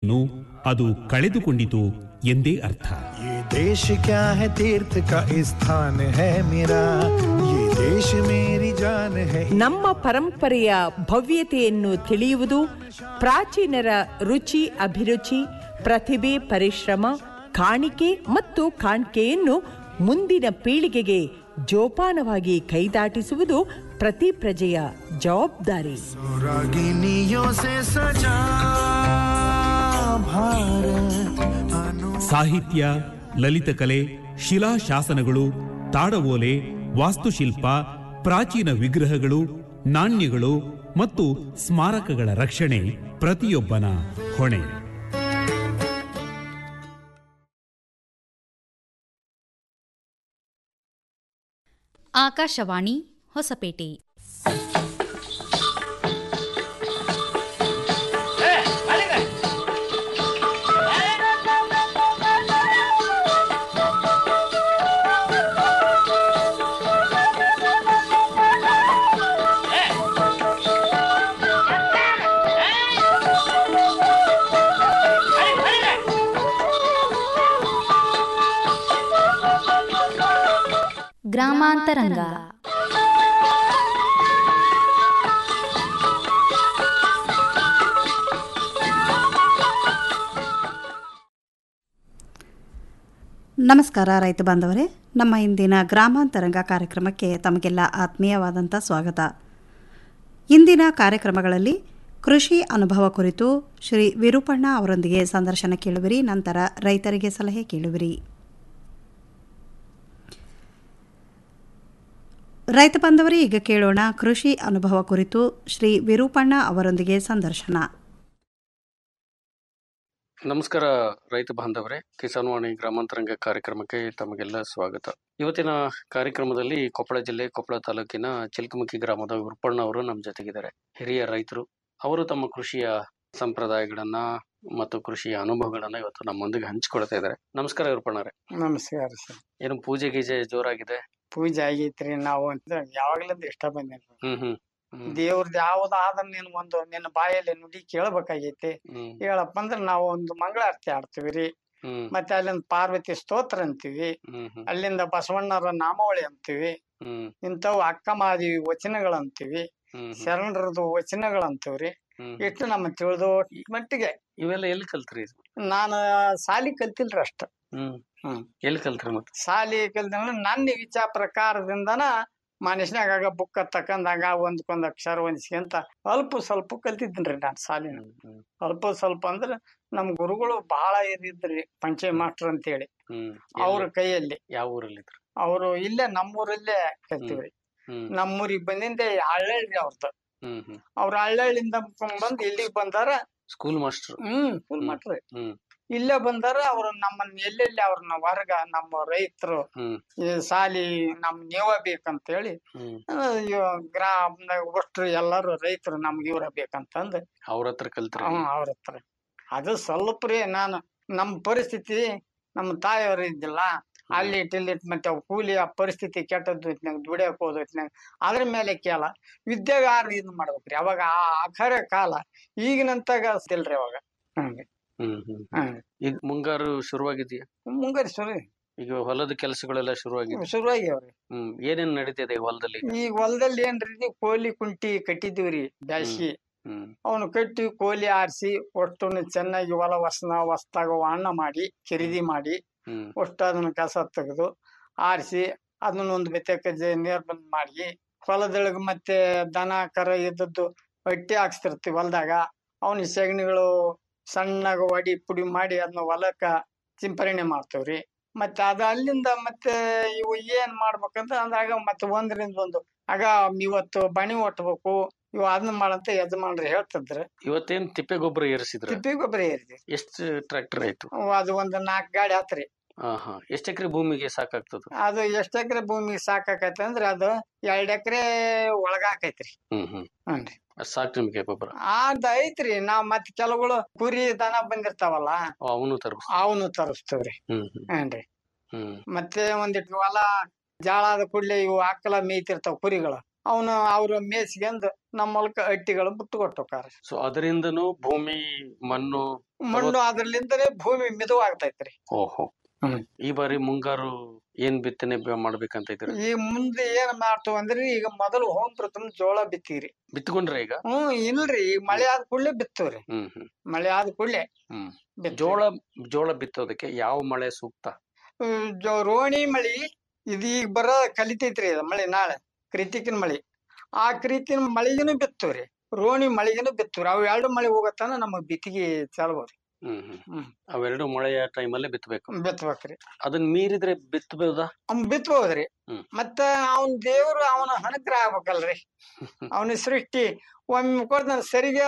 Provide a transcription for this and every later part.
ಪ್ರಕೃತಿಯನ್ನು ಅದು ಕಳೆದುಕೊಂಡಿತು ಎಂದೇ ಅರ್ಥ ये देश क्या है तीर्थ का स्थान है मेरा ये देश मेरी जान है ನಮ್ಮ ಪರಂಪರೆಯ ಭವ್ಯತೆಯನ್ನು ತಿಳಿಯುವುದು ಪ್ರಾಚೀನರ ರುಚಿ ಅಭಿರುಚಿ ಪ್ರತಿಭೆ ಪರಿಶ್ರಮ ಕಾಣಿಕೆ ಮತ್ತು ಕಾಣ್ಕೆಯನ್ನು ಮುಂದಿನ ಪೀಳಿಗೆಗೆ ಜೋಪಾನವಾಗಿ ಕೈದಾಟಿಸುವುದು ಪ್ರತಿ ಪ್ರಜೆಯ ಜವಾಬ್ದಾರಿ रागिनियों से सजा भारत अनु ಸಾಹಿತ್ಯ ಲಲಿತಕಲೆ ಶಿಲಾಶಾಸನಗಳು ತಾಡವೋಲೆ ವಾಸ್ತುಶಿಲ್ಪ ಪ್ರಾಚೀನ ವಿಗ್ರಹಗಳು ನಾಣ್ಯಗಳು ಮತ್ತು ಸ್ಮಾರಕಗಳ ರಕ್ಷಣೆ ಪ್ರತಿಯೊಬ್ಬನ ಹೊಣೆ ಆಕಾಶವಾಣಿ ಹೊಸಪೇಟೆ ಗ್ರಾಮಾಂತರಂಗ ನಮಸ್ಕಾರ ರೈತ ಬಾಂಧವರೇ ನಮ್ಮ ಇಂದಿನ ಗ್ರಾಮಾಂತರಂಗ ಕಾರ್ಯಕ್ರಮಕ್ಕೆ ತಮಗೆಲ್ಲ ಆತ್ಮೀಯವಾದಂಥ ಸ್ವಾಗತ ಇಂದಿನ ಕಾರ್ಯಕ್ರಮಗಳಲ್ಲಿ ಕೃಷಿ ಅನುಭವ ಕುರಿತು ಶ್ರೀ ವಿರೂಪಣ್ಣ ಅವರೊಂದಿಗೆ ಸಂದರ್ಶನ ಕೇಳುವಿರಿ ನಂತರ ರೈತರಿಗೆ ಸಲಹೆ ಕೇಳುವಿರಿ ರೈತ ಬಾಂಧವರೇ ಈಗ ಕೇಳೋಣ ಕೃಷಿ ಅನುಭವ ಕುರಿತು ಶ್ರೀ ವಿರೂಪಣ್ಣ ಅವರೊಂದಿಗೆ ಸಂದರ್ಶನ ನಮಸ್ಕಾರ ರೈತ ಬಾಂಧವರೇ ಕಿಸಾನ್ ವಾಣಿ ಗ್ರಾಮಾಂತರಂಗ ಕಾರ್ಯಕ್ರಮಕ್ಕೆ ತಮಗೆಲ್ಲ ಸ್ವಾಗತ ಇವತ್ತಿನ ಕಾರ್ಯಕ್ರಮದಲ್ಲಿ ಕೊಪ್ಪಳ ಜಿಲ್ಲೆ ಕೊಪ್ಪಳ ತಾಲೂಕಿನ ಚಿಲ್ಕಮುಖಿ ಗ್ರಾಮದ ಉರ್ಪಣ್ಣ ಅವರು ನಮ್ಮ ಜೊತೆಗಿದ್ದಾರೆ ಹಿರಿಯ ರೈತರು ಅವರು ತಮ್ಮ ಕೃಷಿಯ ಸಂಪ್ರದಾಯಗಳನ್ನ ಮತ್ತು ಕೃಷಿಯ ಅನುಭವಗಳನ್ನ ಇವತ್ತು ನಮ್ಮೊಂದಿಗೆ ಹಂಚಿಕೊಳ್ತಾ ಇದ್ದಾರೆ ನಮಸ್ಕಾರ ಉರ್ಪಣ್ಣರೇ ನಮಸ್ಕಾರ ಸರ್ ಏನು ಪೂಜೆ ಗೀಜೆ ಜೋರಾಗಿದೆ ಪೂಜೆ ಆಗೈತ್ರಿ ನಾವು ಅಂತ ಯಾವಾಗ್ಲಿಂದ ಇಷ್ಟ ಬಂದೇನಿ ಹ್ಮ್ ಹ್ಮ್ ಹ್ಮ್ ದೇವ್ರದ್ ಯಾವ್ದು ಆದ್ರ ನೀನ್ ಒಂದು ನಿನ್ನ ಬಾಯಲ್ಲಿ ನುಡಿ ಕೇಳ್ಬೇಕಾಗೈತಿ ಹ್ಮ್ ಹೇಳಪ್ಪ ಅಂದ್ರ ನಾವು ಒಂದು ಮಂಗಳಾರತಿ ಆಡ್ತೀವಿ ರೀ ಹ್ಮ್ ಮತ್ತೆ ಅಲ್ಲಿಂದ ಪಾರ್ವತಿ ಸ್ತೋತ್ರ ಅಂತೀವಿ ಹ್ಮ್ ಹ್ಮ್ ಅಲ್ಲಿಂದ ಬಸವಣ್ಣರ ನಾಮಾವಳಿ ಅಂತೀವಿ ಹ್ಮ್ ಇಂಥವು ಅಕ್ಕ ಮಾದೇವಿ ವಚನಗಳಂತೀವಿ ಹ್ಮ್ ಶರಣರದು ವಚನಗಳಂತೀವ್ರಿ ಹ್ಮ್ ಇಷ್ಟು ನಮ್ಮ ತಿಳಿದು ಮಟ್ಟಿಗೆ ಇವೆಲ್ಲ ಎಲ್ಲಿ ಕಲ್ತ್ರಿ ಇದು? ನಾನು ಸಾಲಿ ಕಲ್ತಿಲ್ರಿ ಅಷ್ಟ ಹ್ಮ್ ಹ್ಮ್. ಎಲ್ಲಿ ಕಲ್ತ್ರಿ ಮತ್ತೆ ಸಾಲಿ ಕಲ್ತಂದ್ರ ನನ್ನ ವಿಚಾರ ಪ್ರಕಾರದಿಂದನ ಮನುಷ್ಯನಾಗ ಬುಕ್ಕ ತಕಂದಾಗ ಒಂದ್ಕೊಂದ್ ಅಕ್ಷರ ಹೊಂದಿಸ್ಕೊಂತ ಅಲ್ಪ ಸ್ವಲ್ಪ ಕಲ್ತಿದ್ದೀನ್ರಿ ನಾನು ಸಾಲಿನ ಹ್ಮ್ ಹ್ಮ್ ಅಲ್ಪ ಸ್ವಲ್ಪ ಅಂದ್ರ ನಮ್ ಗುರುಗಳು ಬಹಳ ಇರಿದ್ರಿ ಪಂಚೆ ಮಾಸ್ಟರ್ ಅಂತೇಳಿ ಹ್ಮ್ ಅವ್ರ ಎಲ್ಲಿ? ಕೈಯಲ್ಲಿ ಯಾವ ಊರಲ್ಲಿದ್ರು ಅವರು ಇಲ್ಲೇ ನಮ್ಮೂರಲ್ಲೇ ಕಲ್ತೀವ್ರಿ ಹ್ಮ್ ನಮ್ಮೂರಿಗೆ ಬಂದಿಂದೆ ಹಳ್ಳಳ್ಳಿ ಅವ್ರದ್ದು ಹ್ಮ್ ಹ್ಮ್ ಅವ್ರ ಹಳ್ಳಳ್ಳಿಂದ ಬಂದ್ ಇಲ್ಲಿಗೆ ಬಂದಾರ ಸ್ಕೂಲ್ ಮಾಸ್ಟರ್ ಹ್ಮ್ ಫುಲ್ ಹ್ಮ್. ಮಾಡ್ರಿ ಹ್ಮ್ ಇಲ್ಲೇ ಬಂದಾರ ಅವ್ರು ನಮ್ಮನ್ನ ಎಲ್ಲೆಲ್ಲಿ ಅವ್ರನ್ನ ವರ್ಗ ನಮ್ಮ ರೈತರು ಹ್ಮ್ ಈ ಸಾಲಿ ನಮ್ ನೀವ ಬೇಕಂತ ಹೇಳಿ ಹ್ಮ್ ಗ್ರಾಮದಾಗ ಒಟ್ಟು ಎಲ್ಲಾರು ರೈತರು ನಮ್ಗೆ ಇವ್ರ ಬೇಕಂತಂದ್ ಅವ್ರ ಹತ್ರ ಕಲ್ತ್ರಿ ಹ್ಮ್ ಅವ್ರ ಹತ್ರ ಅದು ಸ್ವಲ್ಪ ರೀ ನಾನು ನಮ್ ಪರಿಸ್ಥಿತಿ ನಮ್ಮ ತಾಯಿಯವ್ರು ಇದ್ದಿಲ್ಲ ಅಲ್ಲಿ ಇಟ್ ಇಲ್ಲಿ ಇಟ್ ಮತ್ತೆ ಅವ್ ಕೂಲಿ ಆ ಪರಿಸ್ಥಿತಿ ಕೆಟ್ಟದ್ದು ಇತ್ನಾಗ ದುಡಿಯಕ್ ಹೋದ್ ಇತ್ನಾಗ ಅದ್ರ ಮೇಲೆ ಕೇಳ ವಿದ್ಯಾಗಾರ ಇದು ಮಾಡ್ಬೇಕ್ರಿ ಅವಾಗ ಆ ಆಖರ ಕಾಲ ಈಗಿನಂತಾಗ ಇಲ್ರಿ ಅವಾಗ ಹಂಗೆ ಹ್ಮ್ ಹ್ಮ್ ಹ್ಮ್ ಈಗ ಮುಂಗಾರು ಶುರುವಾಗಿದೆಯಾ ಮುಂಗಾರಿ ಶುರು ಈಗ ಹೊಲದ ಕೆಲಸಗಳೆಲ್ಲ ಶುರುವಾಗಿದೆ ಶುರುವಾಗ್ಯಾವ್ರಿ ಹ್ಮ್ ಏನೇನ್ ನಡೀತಿದೆ ಹೊಲದಲ್ಲಿ ಈಗ ಹೊಲದಲ್ಲಿ ಏನ್ರಿ ಇದು ಕೋಲಿ ಕುಂಟಿ ಕಟ್ಟಿದಿವ್ರಿ ಬ್ಯಾಸ್ಗಿ ಹ್ಮ್ ಅವನು ಕಟ್ಟಿ ಕೋಲಿ ಆರಿಸಿ ಒಟ್ಟನ್ನು ಚೆನ್ನಾಗಿ ಹೊಲ ವಸನ ಹೊಸ್ದಾಗ ಅಣ್ಣ ಮಾಡಿ ಖರೀದಿ ಮಾಡಿ ಹ್ಮ್ ಒಟ್ಟು ಅದನ್ನ ಕಸ ತೆಗೆದು ಆರಿಸಿ ಅದನ್ನ ಒಂದು ಬೆತ್ತಕ್ಕೆ ನೀರ್ ಬಂದ್ ಮಾಡಿ ಹೊಲದೊಳಗ ಮತ್ತೆ ದನ ಕರ ಇದ್ದದ್ದು ಹೊಟ್ಟಿ ಹಾಕ್ಸ್ತಿರ್ತೀವಿ ಹೊಲದಾಗ ಅವನ ಸೆಗಣಿಗಳು ಸಣ್ಣಗ ಹೊಡಿ ಪುಡಿ ಮಾಡಿ ಅದನ್ನ ಹೊಲಕ್ಕ ಸಿಂಪರಣೆ ಮಾಡ್ತೇವ್ರಿ ಮತ್ತೆ ಅದ ಅಲ್ಲಿಂದ ಮತ್ತೆ ಇವು ಏನ್ ಮಾಡ್ಬೇಕಂತ ಅಂದಾಗ ಮತ್ತೆ ಒಂದರಿಂದ ಒಂದು ಆಗ ಇವತ್ತು ಬಣಿ ಒಟ್ಬೇಕು ಇವು ಅದನ್ನ ಮಾಡಂತ ಯಜಮಾನ್ರು ಹೇಳ್ತಿದ್ರು ಇವತ್ತೇನ್ ತಿಪ್ಪೆ ಗೊಬ್ಬರ ಏರಿಸಿದ್ರ ತಿಪ್ಪಿ ಗೊಬ್ಬರ ಏರಿದ್ವಿ ಎಷ್ಟು ಟ್ರ್ಯಾಕ್ಟರ್ ಆಯ್ತು ಅದು ಒಂದು ನಾಲ್ಕು ಗಾಡಿ ಆತ್ರಿ ಹಾ ಹಾ ಎಷ್ಟ್ ಎಕರೆ ಭೂಮಿಗೆ ಸಾಕಾಗ್ತದ ಅದು ಎಷ್ಟ್ ಎಕರೆ ಭೂಮಿ ಸಾಕಾಕೈತಿ ಅಂದ್ರ ಅದು ಎರಡ್ ಎಕರೆ ಒಳಗಾಕೈತ್ರಿ ಹ್ಮ್ ಹ್ಮ್ ಹ್ಞೂನ್ರಿ ಅಷ್ಟ್ ಸಾಕ್ ನಿಮ್ಗೆ ಗೊಬ್ಬರ ಅದ್ ಐತ್ರಿ ನಾವ್ ಮತ್ ಕೆಲವುಗಳು ಕುರಿ ದನ ಬಂದಿರ್ತಾವಲ್ಲ ಅವನು ತರ್ಬ ಅವನು ತರಿಸ್ತೇವ್ರಿ ಹ್ಮ್ ಹ್ಮ್ ಹ್ಞೂನ್ರಿ ಹ್ಮ್ ಮತ್ತೆ ಒಂದಿಟ್ಟು ಹೊಲ ಜಾಳ ಆದ ಕೂಡ್ಲೆ ಇವು ಆಕಳ ಮೇಯ್ತಿರ್ತಾವ ಕುರಿಗಳು ಅವನು ಅವ್ರ ಮೇಸ್ಗೆಂದು ನಮ್ಮ ಹೊಲಕ್ಕ ಹಟ್ಟಿಗಳು ಬಿಟ್ಟು ಕೊಟ್ಟೋಕಾರ ಸೊ ಅದರಿಂದನೂ ಭೂಮಿ ಮಣ್ಣು ಮಣ್ಣು ಅದ್ರಲಿಂದನೇ ಭೂಮಿ ಮಿದುವಾಗ್ತೈತ್ರಿ ಓಹೋ ಹ್ಮ್. ಈ ಬಾರಿ ಮುಂಗಾರು ಏನ್ ಬಿತ್ತನೆ ಬ- ಮಾಡ್ಬೇಕಂತ ಇದ್ರಿ ಈ ಮುಂದೆ ಏನ್ ಮಾಡ್ತೀವಿ ಅಂದ್ರಿ ಈಗ ಮೊದಲು ಹೋಮ್ ಪ್ರಥಮ ಜೋಳ ಬಿತ್ತೀರಿ ಬಿತ್ಕೊಂಡ್ರೆ ಈಗ ಹ್ಮ್ ಇಲ್ರಿ ಈಗ ಮಳೆ ಆದ ಕೂಡಲೇ ಬಿತ್ತವ್ರಿ ಹ್ಮ್ ಹ್ಮ್ ಮಳೆ ಆದ ಕೂಡಲೇ ಹ್ಮ್ ಬಿತ್ತವ್ರಿ. ಜೋಳ ಜೋಳ ಬಿತ್ತೋದಕ್ಕೆ ಯಾವ ಮಳೆ ಸೂಕ್ತ ಹ್ಮ್, ಜೋ- ರೋಣಿ ಮಳಿ ಇದೀಗ ಬರ ಕಲಿತೈತ್ರಿ ಇದು ಮಳಿ ನಾಳೆ ಕೃತಿಕಿನ ಮಳಿ ಆ ಕೃತಿನ ಮಳಿಗೆನು ಬಿತ್ತವ್ರಿ ರೋಣಿ ಮಳಿಗೆನು ಬಿತ್ತವ್ರಿ ಅವ್ ಎರಡು ಮಳಿ ಹೋಗತ್ತಾನ ನಮ್ಮ ಬಿತ್ತಿಗೆ ಚಾಲ್ಬೋರಿ ಹ್ಮ್ ಹ್ಮ್ ಹ್ಮ್. ಅವೆರಡು ಮಳೆಯ ಟೈಮಲ್ಲೇ ಬಿತ್ತಬೇಕು ಬಿತ್ಬೇಕ್ರಿ ಅದನ್ನ ಮೀರಿದ್ರೆ ಬಿತ್ತಬಹುದಾ ಅವ್ನ್ ಬಿತ್ಬೋದ್ರಿ ಹ್ಮ್. ಮತ್ತ ಅವನ್ ದೇವ್ರು ಅವನ ಅನುಗ್ರಹ ಆಗ್ಬೇಕಲ್ರಿ ಅವನ ಸೃಷ್ಟಿ ಒಮ್ಮೆ ಕೊಡ್ತಾನ ಸರಿಗೆ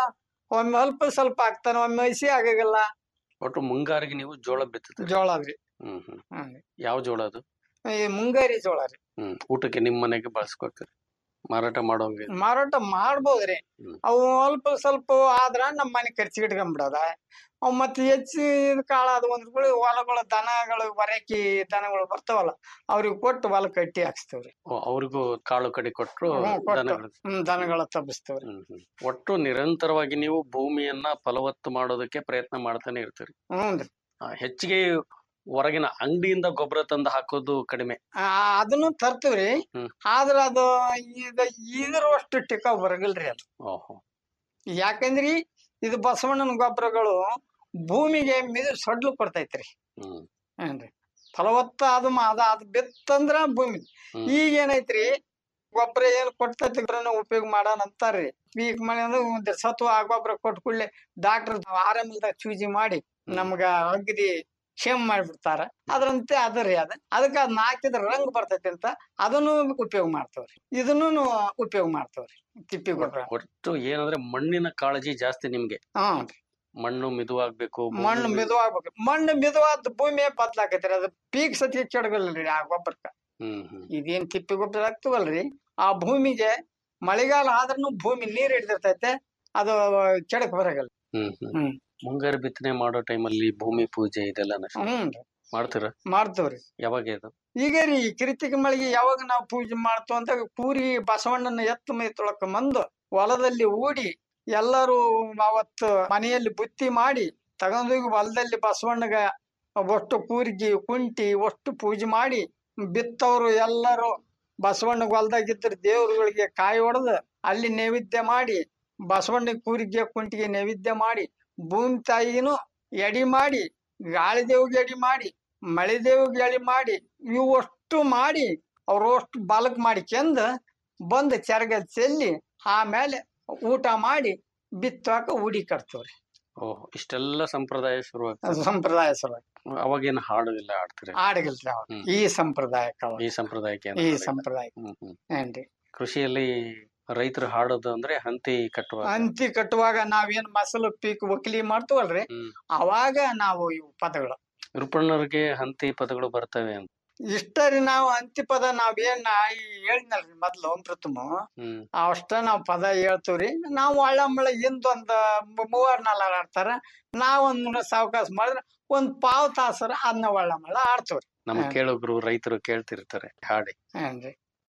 ಒಮ್ಮೆ ಅಲ್ಪ ಸ್ವಲ್ಪ ಆಗ್ತಾನ ಒಮ್ಮೆ ಹಸಿ ಆಗಲ್ಲ ಒಟ್ಟು ಮುಂಗಾರಿಗೆ ನೀವು ಜೋಳ ಬಿತ್ತಿದ್ರಿ ಜೋಳ ರೀ ಹ್ಮ್ ಹ್ಮ್ ಹ್ಮ್. ಯಾವ ಜೋಳ ಅದು ಈ ಮುಂಗಾರಿ ಜೋಳ ರೀ ಹ್ಮ್ ಊಟಕ್ಕೆ ನಿಮ್ ಮನೆಗೆ ಬಳಸ್ಕೊಳ್ತೀರಿ ಮಾರಾಟ ಮಾಡೋಂಗೆ ಮಾರಾಟ ಮಾಡ್ಬೋದ್ರಿ ಹ್ಮ್. ಅವು ಅಲ್ಪ ಸ್ವಲ್ಪ ಆದ್ರ ನಮ್ಮ ಮನೆ ಖರ್ಚಿಗೆ ಇಟ್ಕೊಂಡ್ಬಿಡೋದ ಅವ್ ಮತ್ತೆ ಹೆಚ್ಚು ಕಾಳ ಅದು ಒಂದ್ ಕೂಡ ಹೊಲಗಳು ದನಗಳು ಬರಕಿ ದನಗಳು ಬರ್ತಾವಲ್ಲ ಅವ್ರಿಗೆ ಕೊಟ್ಟು ಹೊಲ ಕಟ್ಟಿ ಹಾಕ್ಸ್ತೇವ್ರಿ ಓ, ಅವ್ರಿಗೂ ಕಾಳು ಕಡಿ ಕೊಟ್ರು ಹ್ಮ್, ಕೊಟ್ಟು. ದನಗಳು ಹ್ಮ್ ದನಗಳ ತಬ್ಬಿಸ್ತೇವ್ರಿ ಹ್ಮ್ ಹ್ಮ್ ಒಟ್ಟು ನಿರಂತರವಾಗಿ ನೀವು ಭೂಮಿಯನ್ನ ಫಲವತ್ತು ಮಾಡೋದಕ್ಕೆ ಪ್ರಯತ್ನ ಮಾಡ್ತಾನೆ ಇರ್ತೀರಿ ಹ್ಞೂನ್ರಿ ಆ, ಹೆಚ್ಚಿಗೆ ಹೊರಗಿನ ಅಂಗಡಿಯಿಂದ ಗೊಬ್ಬರ ತಂದು ಹಾಕೋದು ಕಡಿಮೆ ಆ, ಅದನ್ನು ತರ್ತೀವ್ರಿ ಹ್ಮ್. ಆದ್ರ ಅದು ಇದ ಇದ್ರವಷ್ಟು ಟಿಕ ಬರಗಿಲ್ರಿ ಅದು ಓಹೋ ಯಾಕಂದ್ರಿ ಇದು ಬಸವಣ್ಣನ ಗೊಬ್ಬರಗಳು ಭೂಮಿಗೆ ಮಿದು ಸೊಡ್ಲು ಕೊಡ್ತೈತ್ರಿ ಹ್ಮ್ ಏನ್ರಿ ಫಲವತ್ತ ಅದು ಮಾ- ಅದ ಅದ್ ಬಿತ್ತಂದ್ರ ಭೂಮಿ ಹ್ಮ್. ಈಗ ಏನೈತ್ರಿ ಗೊಬ್ಬರ ಏನ್ ಕೊಡ್ತೈತಿ ಗೊಬ್ರನ ಉಪಯೋಗ ಮಾಡೋಣ ಅಂತಾರ್ರಿ ಈಗ ಮನೆ ಅಂದ್ರೆ ಒಂದ್ ಸತ್ವ ಆ ಗೊಬ್ಬರ ಕೊಟ್ಟ ಕೂಡಲೇ ಡಾಕ್ಟರ್ ಆರಾಮಿಲ್ದಾಗ ಚೂಜಿ ಮಾಡಿ ನಮ್ಗ ಅಗದಿ ಕ್ಷೇಮ ಮಾಡ್ಬಿಡ್ತಾರ ಅದ್ರಂತೆ ಅದರಿ ಅದ ಅದಕ್ಕ ಅದ್ನ ಹಾಕಿದ್ರ ರಂಗ್ ಬರ್ತೈತಿ ಅಂತ ಅದನ್ನು ಉಪಯೋಗ ಮಾಡ್ತೇವ್ರಿ ಇದನ್ನು ಉಪಯೋಗ ಮಾಡ್ತೇವ್ರಿ ತಿಪ್ಪಿ ಗೊಬ್ಬರ ಒಟ್ಟು ಏನಂದ್ರೆ ಮಣ್ಣಿನ ಕಾಳಜಿ ಜಾಸ್ತಿ ನಿಮ್ಗೆ ಹ್ಮ್ ಮಣ್ಣು ಮಿದುವಾಗ್ಬೇಕು ಭೂಮಿ ಮಣ್ಣು ಮಿದು- ಮಿದುವಾಗ್ಬೇಕು ಮಣ್ಣು ಮಿದುವಾದ ಭೂಮಿ ಬದ್ಲಾಕೈತ್ರಿ ಅದು ಪೀಕ್ ಸತಿ ಕೆಡಗಲ್ರಿ ಆ ಗೊಬ್ಬರಕ್ಕ ಹ್ಮ್ ಹ್ಮ್ ಇದೇನ್ ತಿಪ್ಪಿ ಗೊಬ್ಬರ ಹಾಕ್ತಿವಲ್ರಿ ಆ ಭೂಮಿಗೆ ಮಳೆಗಾಲ ಆದ್ರೂ ಭೂಮಿ ನೀರ್ ಹಿಡಿದಿರ್ತೈತೆ ಅದು ಕೆಡಕ್ ಬರಗಲ್ಲ ಹ್ಮ್ ಹ್ಮ್ ಹ್ಮ್. ಮುಂಗಾರು ಬಿತ್ತನೆ ಮಾಡೋ ಟೈಮಲ್ಲಿ ಭೂಮಿ ಪೂಜೆ ಇದೆಲ್ಲ ಹ್ಮ್ ಮಾಡ್ತೀರಾ ಮಾಡ್ತೇವ್ರಿ ಯಾವಾಗ ಇದು ಈಗ ರೀ ಕಿರಿತಿಗೆ ಮಳೆಗೆ ಯಾವಾಗ ನಾವು ಪೂಜೆ ಮಾಡ್ತೇವ ಅಂತ ಕೂರಿ ಬಸವಣ್ಣನ ಎತ್ತು ಮೈ ತೊಳಕ ಬಂದು ಹೊಲದಲ್ಲಿ ಊಡಿ ಎಲ್ಲರೂ ಅವತ್ತು ಮನೆಯಲ್ಲಿ ಬುತ್ತಿ ಮಾಡಿ ತಗೊಂಡೋಗಿ ಹೊಲದಲ್ಲಿ ಬಸವಣ್ಣಗ ಒಟ್ಟು ಕೂರಿಗೆ ಕುಂಟಿ ಒಟ್ಟು ಪೂಜೆ ಮಾಡಿ ಬಿತ್ತವರು ಎಲ್ಲರೂ ಬಸವಣ್ಣ ಹೊಲ್ದಾಗಿದ್ದ ದೇವರುಗಳಿಗೆ ಕಾಯಿ ಹೊಡೆದು ಅಲ್ಲಿ ನೈವೇದ್ಯ ಮಾಡಿ ಬಸವಣ್ಣ ಕೂರಿಗೆ ಕುಂಟಿಗೆ ನೈವೇದ್ಯ ಮಾಡಿ ಭೂಮಿ ತಾಯಿನೂ ಎಡಿ ಮಾಡಿ ಗಾಳಿ ದೇವ್ಗೆ ಎಡಿ ಮಾಡಿ ಮಳೆ ದೇವ್ಗೆ ಎಡಿ ಮಾಡಿ ಇವು ಅಷ್ಟು ಮಾಡಿ ಅವ್ರು ಅಷ್ಟು ಬಾಲಕ್ ಮಾಡಿಕೆಂದ ಬಂದು ಚೆರಗ ಚೆಲ್ಲಿ ಆಮೇಲೆ ಊಟ ಮಾಡಿ ಬಿತ್ತಾಕ ಉಡಿ ಕಟ್ತವ್ರಿ ಓಹ್ ಇಷ್ಟೆಲ್ಲ ಸಂಪ್ರದಾಯ ಶುರುವಾಗ್ತದೆ ಅದು ಸಂಪ್ರದಾಯ ಸಲುವಾಗಿ ಅವಾಗೇನು ಹಾಡು ಎಲ್ಲ ಆಡ್ತೀರಿ ಆಡಗಿಲ್ರಿ ಅವಾಗ ಹ್ಮ್. ಈ ಸಂಪ್ರದಾಯಕ್ಕ ಅವಾಗ. ಈ ಸಂಪ್ರದಾಯಕ್ಕೆ ಏನು ಈ ಹಾಡಿಲ್ಲ. ಸಂಪ್ರದಾಯ ಹ್ಮ್ ಹ್ಮ್ ಏನ್ರಿ ಕೃಷಿಯಲ್ಲಿ ರೈತರು ಹಾಡೋದು ಅಂದ್ರೆ ಹಂತಿ ಕಟ್ಟುವ ಅಂತಿ ಕಟ್ಟುವಾಗ ನಾವೇನ್ ಮಸಲು ಪೀಕ್ ಒಕ್ಲಿ ಮಾಡ್ತೀವಲ್ರಿ ಹ್ಮ್. ಅವಾಗ ನಾವು ಇವು ಪದಗಳು ನಿರೂಪಣರಿಗೆ ಹಂತಿ ಪದಗಳು ಬರ್ತವೆ ಅಂತ ಇಷ್ಟ ರೀ ನಾವು ಅಂತಿ ಪದ ನಾವೇನ್ ಹೇಳಿದ್ನಲ್ರಿ ಮೊದ್ಲು ಪ್ರಥಮ ಹ್ಮ್ ಅಷ್ಟ ನಾವ್ ಪದ ಹೇಳ್ತೀವ್ರಿ ನಾವು ಒಳ್ಳಂಬಳ ಹಿಂದೊಂದ್ ಮೂವರ್ ನಾಲ್ಕು ಆಡ್ತಾರ ನಾವ್ ಒಂದ್ ಸಾವಕಾಶ ಮಾಡಿದ್ರ ಒಂದ್ ಪಾವ್ ತಾಸರ ಅದನ್ನ ಒಳ್ಳಂಬಳ ಆಡ್ತೀವ್ರಿ ನಮ್ಮ ಹಾ. ಕೇಳುಗರು ರೈತರು ಕೇಳ್ತಿರ್ತಾರೆ ಹಾಡಿ ಏನ್ರಿ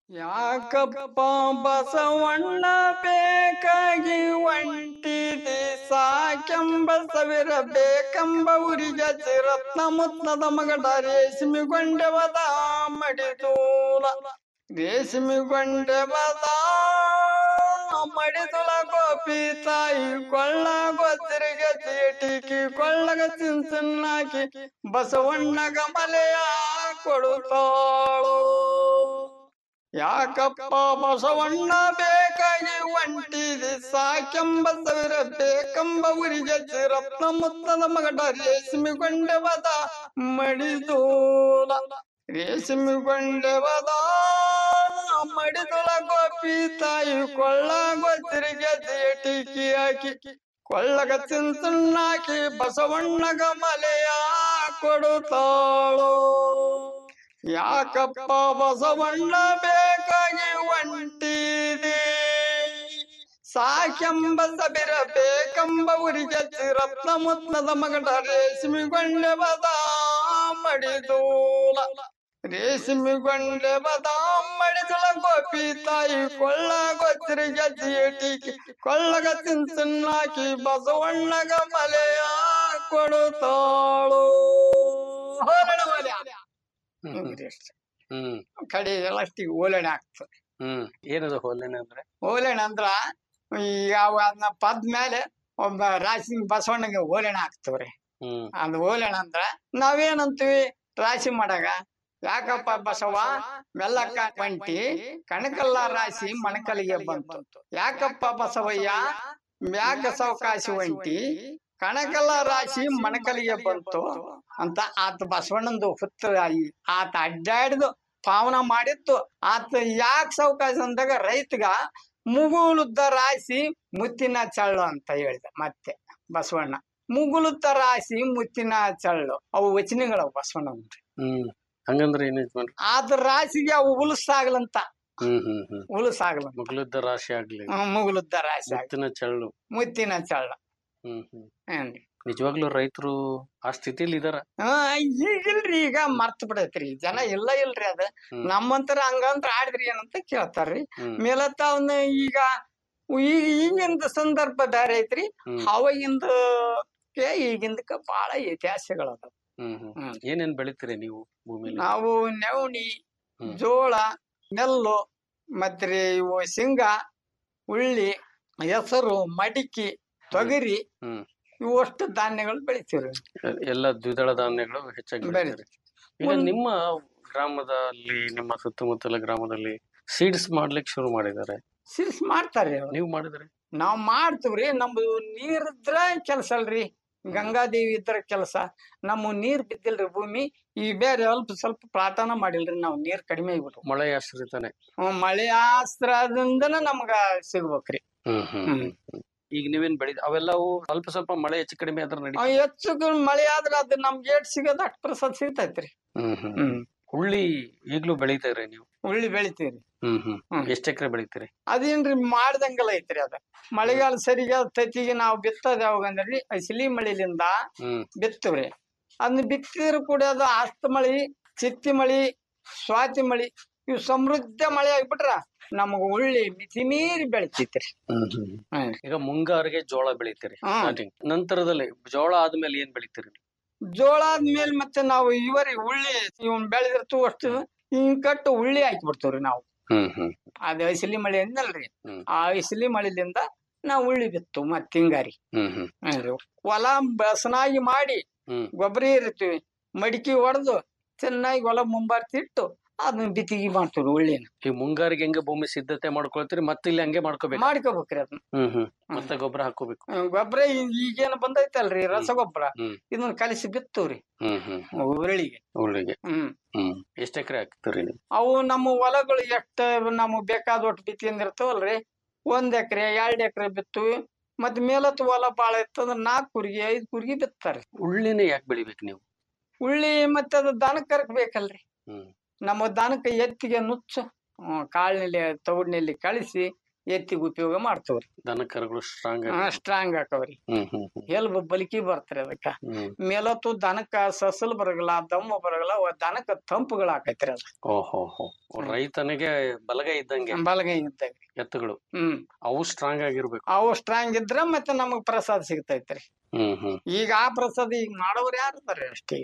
ಯಾಕಪ್ಪ ಬಸವಣ್ಣ ಬೇಕಾಗಿ ಒಂಟಿದಿ ಸಾಕೆಂಬ ಸವಿರ ಬೇಕೆಂಬ ಉರಿಗೆ ಚಿರತ್ನ ಮುತ್ನದ ಮಗಡ ರೇಷ್ಮಿ ಗೊಂಡೆವದ ಮಡಿದೂಲ ರೇಷ್ಮಿ ಗೊಂಡೆವದ ಮಡಿದುಲ ಗೋಪಿ ತಾಯಿ ಕೊಳ್ಳ ಗೊತ್ತಿರಿಗೆ ಚೀಟಿಕಿ ಕೊಳ್ಳಗ ಚಿನ್ಸಿನ್ನಾಕಿ ಬಸವಣ್ಣಗ ಮಲೆಯ ಕೊಡುತ್ತಾಳು ಯಾಕಪ್ಪ ಬಸವಣ್ಣ ಬೇಕಾಗಿ ಒಂಟಿದಿ ಸಾಕೆಂಬ ಸಾವಿರ ಬೇಕೆಂಬ ಊರಿಗೆ ಚಿರತ್ನ ಮುತ್ತದ ಮಗಡ ರೇಷ್ಮಿ ಗೊಂಡೆವದ ಮಡಿದೂಲ ರೇಷ್ಮಿ ಗೊಂಡೆವದ ಮಡಿದುಲ ಗೋಪಿ ತಾಯಿ ಕೊಳ್ಳ ಗೊತ್ತಿರಿಗೆ ಚೀಟಿಕಿ ಹಾಕಿ ಕೊಳ್ಳಗ ಚಿನ್ಸನ್ನಾಕಿ ಬಸವಣ್ಣಗ ಮಲೆಯ ಕೊಡುತ್ತಾಳು ಯಾಕಪ್ಪ ಬಸವಣ್ಣ ಬೇಕಾಗಿ ಒಂಟಿದೆ ಸಾಕೆಂಬ ಸಬಿರ ಬೇಕೆಂಬ ಊರಿಗೆ ಚಿರತ್ನ ಮುತ್ನದ ಮಗಡ ರೇಷ್ಮಿ ಗೊಂಡೆ ಬದ ಮಡಿದೂಲ ರೇಷ್ಮಿ ಗೊಂಡೆ ಬದ ಮಡಿದುಲ ಗೋಪಿ ತಾಯಿ ಕೊಳ್ಳಗ ತಿರುಗಿ ಏಟಿಕಿ ಕೊಳ್ಳಗ ತಿನ್ಸಿನ್ನಾಕಿ ಬಸವಣ್ಣಗ ಮಲೆಯ ಕೊಡುತ್ತಾಳು ಹೋರಣ ಮಲೆ ಹ್ಮ್, ಹಿಂಗ್ರಿ ಅಷ್ಟೇ. ಹ್ಮ್ ಕಡೆ ಲಾಸ್ಟಿಗೆ ಓಲಣೆ ಆಗ್ತದೆ ಹ್ಮ್ ಏನದು ಹೋಲೇನೆ ಅಂದ್ರೆ ಓಲೆಣ ಅಂದ್ರ ಈಗ ಅವ ಅದನ್ನ ಪದ್ ಮೇಲೆ ಒಬ್ಬ ರಾಶಿ ಬಸವಣ್ಣಗೆ ಓಲೆಣ ಹಾಕ್ತವ್ರಿ ಹ್ಮ್ ಅದು ಓಲೆಣ ಅಂದ್ರ ನಾವೇನಂತೀವಿ ರಾಶಿ ಮಾಡಾಗ ಯಾಕಪ್ಪ ಬಸವ ಮೆಲ್ಲಕ್ಕ ಕಂಟಿ ಕಣಕಲ್ಲ ರಾಶಿ ಮಣಕಲಿಗೆ ಬಂತು ಯಾಕಪ್ಪ ಬಸವಯ್ಯ ಮ್ಯಾಗ ಸಾವಕಾಶಿ ಒಂಟಿ ಕಣಕಲ್ಲ ರಾಶಿ ಮಣಕಲಿಗೆ ಬಂತು ಅಂತ ಆತ ಬಸವಣ್ಣಂದು ಹುತ್ತ ಆತ ಅಡ್ಡಾಡಿದು ಪಾವನ ಮಾಡಿತ್ತು ಆತ ಯಾಕೆ ಸಾವಕಾಶ ಅಂದಾಗ ರೈತಗ ಮುಗುಳುದ್ದ ರಾಶಿ ಮುತ್ತಿನ ಚಳ್ಳು ಅಂತ ಹೇಳಿದ ಮತ್ತೆ ಬಸವಣ್ಣ ಮುಗುಳುತ್ತ ರಾಶಿ ಮುತ್ತಿನ ಚಳ್ಳು ಅವು ವಚನಗಳು ಬಸವಣ್ಣ ಹ್ಮ್ ಹಂಗಂದ್ರೆ ಏನ್ ಯಜಮಾನ್ರಿ ಆತ ರಾಶಿಗೆ ಅವು ಉಲುಸಾಗ್ಲಂತ ಹ್ಮ್ ಹ್ಮ್ ಹ್ಮ್ ಉಲುಸಾಗ್ಲಂತ ಮಗ್ಲದ್ದ ರಾಶಿ ಆಗ್ಲಿ ಹ್ಮ್, ಮುಗುಳುದ್ದ ರಾಶಿ ಆಗ್ಲಿ. ಮುತ್ತಿನ ಚಳ್ಳು ಮುತ್ತಿನ ಚಳ್ಳ ಹ್ಮ್ ಹ್ಮ್ ಏನ್ರಿ ನಿಜವಾಗ್ಲೂ ರೈತರು ಆ ಸ್ಥಿತಿಲಿ ಇದಾರ ಹಾ ಈಗಿಲ್ರಿ ಈಗ ಮರ್ತ್ ಬಿಡೈತ್ರಿ ಜನ ಇಲ್ಲ ಇಲ್ರಿ ಅದ ಹ್ಮ್. ನಮ್ಮಂತರ ಹಂಗಂತ್ರ ಆಡಿದ್ರಿ ಏನಂತ ಕೇಳ್ತಾರ್ರಿ ಹ್ಮ್ ಮೇಲತ್ತ ಅವನ್ನ ಈಗ ಈಗ ಈಗಿಂದ ಸಂದರ್ಭ ಬೇರೆ ಐತ್ರಿ ಹ್ಮ್ ಅವಾಗಿಂದ ಈಗಿಂದಕ್ಕ ಬಾಳ ಇತಿಹಾಸಗಳದ ಹ್ಮ್ ಹ್ಮ್ ಹ್ಮ್. ಏನೇನ್ ಬೆಳಿತೀರಿ ನೀವು ಭೂಮಿಲಿ ನಾವು ನವಣಿ ಹ್ಮ್. ಜೋಳ ನೆಲ್ಲು ಮತ್ರಿ ಇವು ಶೇಂಗಾ ಉಳ್ಳಿ ಹೆಸರು ಮಡಿಕೆ ತೊಗರಿ ಹ್ಮ್ ಇವು ಅಷ್ಟು ಧಾನ್ಯಗಳು ಬೆಳಿತೀವ್ರಿ ಎ- ಎಲ್ಲ ದ್ವಿದಳ ಧಾನ್ಯಗಳು ಹೆಚ್ಚಾಗಿ ಬೆಳಿತೀರಿ ಈಗ ಒಂದ್- ನಿಮ್ಮ ಗ್ರಾಮದಲ್ಲಿ ನಿಮ್ಮ ಸುತ್ತಮುತ್ತಲ ಗ್ರಾಮದಲ್ಲಿ ಸೀಡ್ಸ್ ಮಾಡ್ಲಿಕ್ಕೆ ಶುರು ಮಾಡಿದ್ದಾರೆ ಸಿಲ್ಸ್ ಮಾಡ್ತಾರ್ರಿ ಅವ್ರು ನೀವು ಮಾಡಿದ್ರಿ ನಾವ್ ಮಾಡ್ತೀವ್ರಿ ನಮ್ದು ನೀರ್ ಇದ್ರ ಕೆಲ್ಸ ಅಲ್ರಿ ಗಂಗಾದೇವಿ ಇದ್ರ ಕೆಲಸ ನಮ್ಮ ನೀರ್ ಬಿದ್ದಿಲ್ರಿ ಭೂಮಿ ಈ ಬೇರೆ ಅಲ್ಪ ಸ್ವಲ್ಪ ಪ್ರಾರ್ಥನ ಮಾಡಿಲ್ರಿ ನಾವ್ ನೀರ್ ಕಡಿಮೆ ಆಗ್ಬಿಟ್ಟು ಮಳೆ ಆಶ್ರಿತಾನೆ ಹ್ಮ್, ಮಳೆ ಆಸ್ತ್ರದಿಂದನ ನಮ್ಗ ಸಿಗ್ಬೇಕ್ರಿ ಹ್ಮ್ ಹ್ಮ್ ಹ್ಮ್. ಹ್ಮ್. ಈಗ ನೀವೇನ್ ಬೆಳಿ ಅವೆಲ್ಲವು ಸ್ವಲ್ಪ ಸ್ವಲ್ಪ ಮಳೆ ಹೆಚ್ಚು ಕಡಿಮೆ ಆದ್ರೆ ನಡಿ ಅವ್ ಹೆಚ್ಚು ಕಡಿಮೆ ಮಳೆ ಆದ್ರ ಅದ್ ನಮ್ಗೆ ಏಟ್ ಸಿಗೋದ್ ಅಷ್ಟ್ ಪ್ರಸಾದ ಸಿಗ್ತೈತ್ರಿ ಹ್ಮ್ ಹ್ಮ್ ಹ್ಮ್ ಹುಳ್ಳಿ ಈಗ್ಲೂ ಬೆಳಿತಾರೆ ನೀವು ಉಳ್ಳಿ ಬೆಳಿತೀವ್ರಿ ಹ್ಮ್ ಹ್ಮ್ ಹ್ಮ್. ಎಷ್ಟ್ ಎಕರೆ ಬೆಳಿತೀರಿ ಅದೇನ್ರಿ ಮಾಡ್ದಂಗಲ್ಲ ಐತ್ರಿ ಅದ ಮಳೆಗಾಲ ಸರಿಗೆ ತತ್ತಿಗೆ ನಾವು ಬಿತ್ತದ ಯಾವಾಗ ಅಂದ್ರಿ ಸಿಲಿ ಮಳಿಲಿಂದ ಹ್ಮ್ ಬಿತ್ತವ್ರಿ ಅದನ್ನ ಬಿತ್ತಿದ್ರು ಕೂಡ ಅದು ಆಸ್ತ ಮಳಿ ಚಿತ್ತಿ ಮಳಿ ಸ್ವಾತಿ ಮಳಿ ಇವು ಸಮೃದ್ಧ ಮಳೆ ಆಗ್ಬಿಟ್ರ ನಮಗ ಉಳ್ಳಿ ಮಿತಿ ಮೀರಿ ಬೆಳಿತೈತ್ರಿ ಹ್ಮ್ ಹ್ಮ್ ಹ್ಮ್. ಈಗ ಮುಂಗಾರಿಗೆ ಜೋಳ ಬೆಳಿತೀರಿ ಹ್ಮ್. ಸ್ಟಾರ್ಟಿಂಗ್ ನಂತರದಲ್ಲಿ ಜೋಳ ಆದ್ಮೇಲೆ ಏನ್ ಬೆಳಿತೀರಿ ಜೋಳ ಆದ್ಮೇಲೆ ಮತ್ತೆ ನಾವು ಇವರಿ ಉಳ್ಳಿ ಇವನ್ ಬೆಳೆದಿರ್ತು ಅಷ್ಟು ಹಿಂಗ್ ಕಟ್ಟು ಉಳ್ಳಿ ಹಾಕಿ ಬಿಡ್ತೇವ್ರಿ ನಾವು ಹ್ಮ್ ಹ್ಮ್ ಅದ ಐಸಲಿ ಮಳಿ ಅಂದಲ್ರಿ ಹ್ಮ್. ಆ ಐಸಲಿ ಮಳಿಲಿಂದ ನಾವು ಉಳ್ಳಿ ಬಿತ್ತು ಮತ್ ಹಿಂಗಾರಿ ಹ್ಮ್ ಹ್ಮ್ ಹ್ಞೂನ್ರಿ. ಹೊಲ ಬಸನಾಗಿ ಮಾಡಿ ಹ್ಮ್ ಗೊಬ್ಬರ ಇರ್ತೀವಿ ಮಡಿಕೆ ಹೊಡೆದು ಚೆನ್ನಾಗಿ ಹೊಲ ಮುಂಬಾರ್ತಿಟ್ಟು ಅದನ್ನ ಬಿತ್ತಿಗೆ ಮಾಡ್ತೀವಿ ಉಳ್ಳಿನ ಈ ಮುಂಗಾರಿಗೆ ಹೆಂಗೆ ಭೂಮಿ ಸಿದ್ಧತೆ ಮಾಡ್ಕೊಳ್ತೀರಿ ಮತ್ತೆ ಇಲ್ಲಿ ಹಂಗೆ ಮಾಡ್ಕೋಬೇಕು ಮಾಡ್ಕೋಬೇಕ್ರಿ ಅದನ್ನ ಹ್ಮ್ ಹ್ಮ್ ಮತ್ತೆ ಗೊಬ್ಬರ ಹಾಕೋಬೇಕು ಗೊಬ್ಬರ ಈಗೇನು ಬಂದೈತಲ್ರಿ ರಸಗೊಬ್ಬರ ಹ್ಮ್. ಇದನ್ನ ಕಲಿಸಿ ಬಿತ್ತವ್ರಿ ಹ್ಮ್ ಹ್ಮ್ ಉರುಳಿಗೆ ಉಳ್ಳಿಗೆ ಹ್ಮ್ ಹ್ಮ್ ಎಷ್ಟ್ ಎಕರೆ ಹಾಕ್ತೀರಿ ನೀವು ಅವು ನಮ್ಮ ಹೊಲಗಳು ಎಷ್ಟ ನಮಗ್ ಬೇಕಾದ ಒಟ್ಟು ಬಿತ್ತಿಂದಿರ್ತಾವಲ್ರಿ ಒಂದ್ ಎಕರೆ ಎರಡ್ ಎಕರೆ ಬಿತ್ತುವಿ ಮತ್ ಮೇಲತ್ತು ಹೊಲ ಬಾಳ ಇತ್ತಂದ್ರ ನಾಲ್ಕು ಕುರ್ಗಿ ಐದ್ ಕುರ್ಗಿ ಬಿತ್ತಾರೆ ಉಳ್ಳಿನೇ ಯಾಕೆ ಬೆಳಿಬೇಕು ನೀವು ಉಳ್ಳಿ ಮತ್ತೆ ಅದು ದನಕ್ ಕರಕ್ ಬೇಕಲ್ರಿ ಹ್ಮ್ ನಮ್ಮ ದನಕ್ಕೆ ಎತ್ತಿಗೆ ನುಚ್ಚು ಹ್ಮ್, ಕಾಳಿನಲ್ಲಿ ತೌಡ್ನಲ್ಲಿ ಕಳಿಸಿ ಎತ್ತಿಗೆ ಉಪಯೋಗ ಮಾಡ್ತವ್ರಿ ದನ ಕರುಗಳು ಸ್ಟ್ರಾಂಗ್ ಸ್ಟ್ರಾಂಗ್ ಹಾಕವ್ರಿ ಹ್ಮ್ ಹ್ಮ್ ಹ್ಮ್ ಎಲ್ಬ ಬಲಿಕಿ ಬರ್ತಾರೆ ಅದಕ್ಕ ಹ್ಮ್ ಮೇಲತ್ತು ದನಕ್ಕ ಸಸಲ್ ಬರಗಲ್ಲ ದಮ್ಮ ಬರಗಲ್ಲ ಅವ ದನಕ್ಕ ತಂಪುಗಳು ಹಾಕೈತ್ರಿ ಅದು ಓಹೋ ಹೋ ರೈತನಿಗೆ ಬಲಗೈ ಇದ್ದಂಗೆ ಬಲಗೈ ಇದ್ದಾಗ ಎತ್ತುಗಳು ಹ್ಮ್ ಅವು ಸ್ಟ್ರಾಂಗ್ ಆಗಿರ್ಬೇಕು ಅವು ಸ್ಟ್ರಾಂಗ್ ಇದ್ರ ಮತ್ತೆ ನಮಗ್ ಪ್ರಸಾದ ಸಿಗ್ತೈತ್ರಿ ಹ್ಮ್ ಹ್ಮ್ ಈಗ ಆ ಪ್ರಸಾದ ಈಗ ಮಾಡೋರು ಯಾರು ಇದಾರೆ ಅಷ್ಟೇ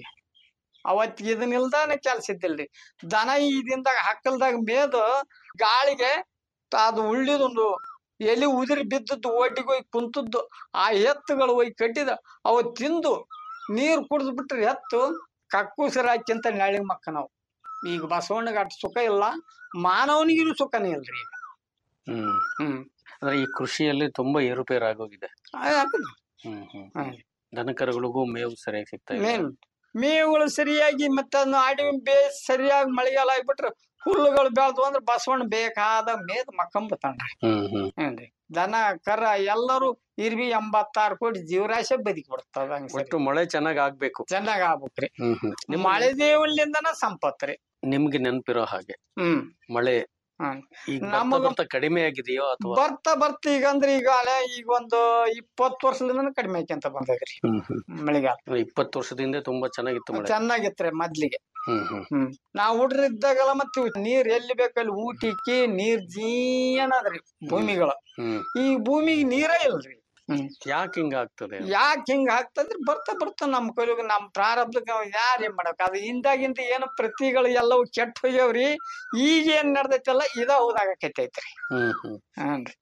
ಅವತ್ ಇದನ್ ಇಲ್ದಾನೆ ಕೆಲ್ಸ ಇದ್ದಿಲ್ರಿ ದನ ಇದಿಂದಾಗ ಹಕ್ಕಲ್ದಾಗ ಮೇದು ಗಾಳಿಗೆ ತ- ಅದು ಉಳ್ಳಿದೊಂದು ಎಲಿ ಉದಿರಿ ಬಿದ್ದದ್ದು ಒಡ್ಡಿಗೆ ಹೋಗಿ ಕುಂತದ್ದು ಆ ಎತ್ತುಗಳು ಹೋಗಿ ಕಟ್ಟಿದ ಅವ ತಿಂದು ನೀರ್ ಕುಡಿದು ಬಿಟ್ರೆ ಎತ್ತು ಕಕ್ಕುಸಿರಾಕಿಂತ ನೆಳಿಗ್ ಮಕ್ಕ ನಾವು ಈಗ ಬಸವಣ್ಣಗ ಅಷ್ಟು ಸುಖ ಇಲ್ಲ ಮಾನವನಿಗೂ ಸುಖನೇ ಇಲ್ರಿ ಈಗ ಹ್ಮ್ ಹ್ಮ್ ಅಂದ್ರೆ ಈ ಕೃಷಿಯಲ್ಲಿ ತುಂಬಾ ಏರುಪೇರು ಆಗೋಗಿದೆ ಆ, ಯಾಕಂದ್ರೆ ಹ್ಮ್ ಹ್ಮ್ ಹ್ಮ್. ದನ ಕರುಗಳಿಗೂ ಮೇವು ಸರಿಯಾಗಿ ಸಿಗ್ತಾ ಇಲ್ಲ ಮೇನ್ ಮೇವುಗಳು ಸರಿಯಾಗಿ ಮತ್ತೆ ಅದನ್ನ ಅಡಿ ಬೇ ಸರಿಯಾಗಿ ಮಳೆಗಾಲ ಆಗ್ಬಿಟ್ರೆ ಹುಲ್ಲುಗಳು ಬೆಳ್ದು ಅಂದ್ರೆ ಬಸವಣ್ಣ ಬೇಕಾದ ಮೇದ್ ಮಕ್ಕಂಬತಾನ್ರಿ ಹ್ಮ್ ಹ್ಮ್ ಏನ್ರಿ ದನ ಕರ ಎಲ್ಲರೂ ಇರ್ವಿ ಎಂಬತ್ತಾರು ಕೋಟಿ ಜೀವರಾಶಿ ಬದುಕಿ ಬಿಡ್ತದ ಹಂಗ ಒಟ್ಟು ಮಳೆ ಚೆನ್ನಾಗ್ ಆಗ್ಬೇಕು ಚೆನ್ನಾಗ್ ಆಗ್ಬೇಕ್ರಿ ಹ್ಮ್ ಹ್ಮ್ ನಿಮ್ಮ ಮಳೆ ದೇವಲಿಂದನ ಸಂಪತ್ ರೀ ನಿಮ್ಗೆ ನೆನಪಿರೋ ಹಾಗೆ ಹ್ಮ್ ಮಳೆ ಹ್ಮ್. ಈಗ ಬರ್ತಾ ನಮಗ- ಬರ್ತಾ ಕಡಿಮೆ ಆಗಿದೆಯೋ ಅಥವಾ ಬರ್ತಾ ಬರ್ತಾ ಈಗ ಅಂದ್ರೆ ಈಗ ಅಲೆ ಈಗ ಒಂದು ಇಪ್ಪತ್ತು ವರ್ಷದಿಂದ ಕಡಿಮೆ ಆಯ್ಕೆಂತ ಬಂದದ್ರಿ ಹ್ಮ್ ಹ್ಮ್ ಮಳೆಗಾಲ ಇಪ್ಪತ್ತು ವರ್ಷದಿಂದ ತುಂಬಾ ಚೆನ್ನಾಗಿತ್ತು ಮಳೆ ಚೆನ್ನಾಗಿತ್ರಿ ಮೊದ್ಲಿಗೆ ಹ್ಮ್ ಹ್ಮ್ ಹ್ಮ್ ನಾವ್ ಹುಡ್ರ ಇದ್ದಾಗಲ್ಲ ಮತ್ತೆ ನೀರ್ ಎಲ್ಲಿ ಬೇಕಲ್ಲಿ ಊಟಿಕ್ಕೆ ನೀರ್ ಜೀನದ್ರಿ ಭೂಮಿಗಳು ಹ್ಮ್ ಈ ಭೂಮಿಗೆ ನೀರೇ ಇಲ್ರಿ ಹ್ಮ್ ಯಾಕೆ ಹಿಂಗ ಆಗ್ತದೆ ಯಾಕೆ ಹಿಂಗ ಆಗ್ತಂದ್ರೆ ಬರ್ತಾ ಬರ್ತಾ ನಮ್ ಕೈಲಿಗೆ ನಮ್ ಪ್ರಾರಬ್ಧಕ್ಕೆ ಯಾರ್ ಏನ್ ಮಾಡಕ್ ಅದು ಇಂದಾಗಿಂದ ಏನು ಪ್ರತಿಗಳು ಎಲ್ಲವೂ ಕೆಟ್ಟ ಹೋಗ್ಯಾವ್ರಿ ಈಗ ಏನ್ ನಡ್ದೈತಲ್ಲ ಇದ ಹೌದಾಗಕೈತೈತ್ರಿ ಹ್ಮ್ ಹ್ಮ್ ಹ್ಞೂ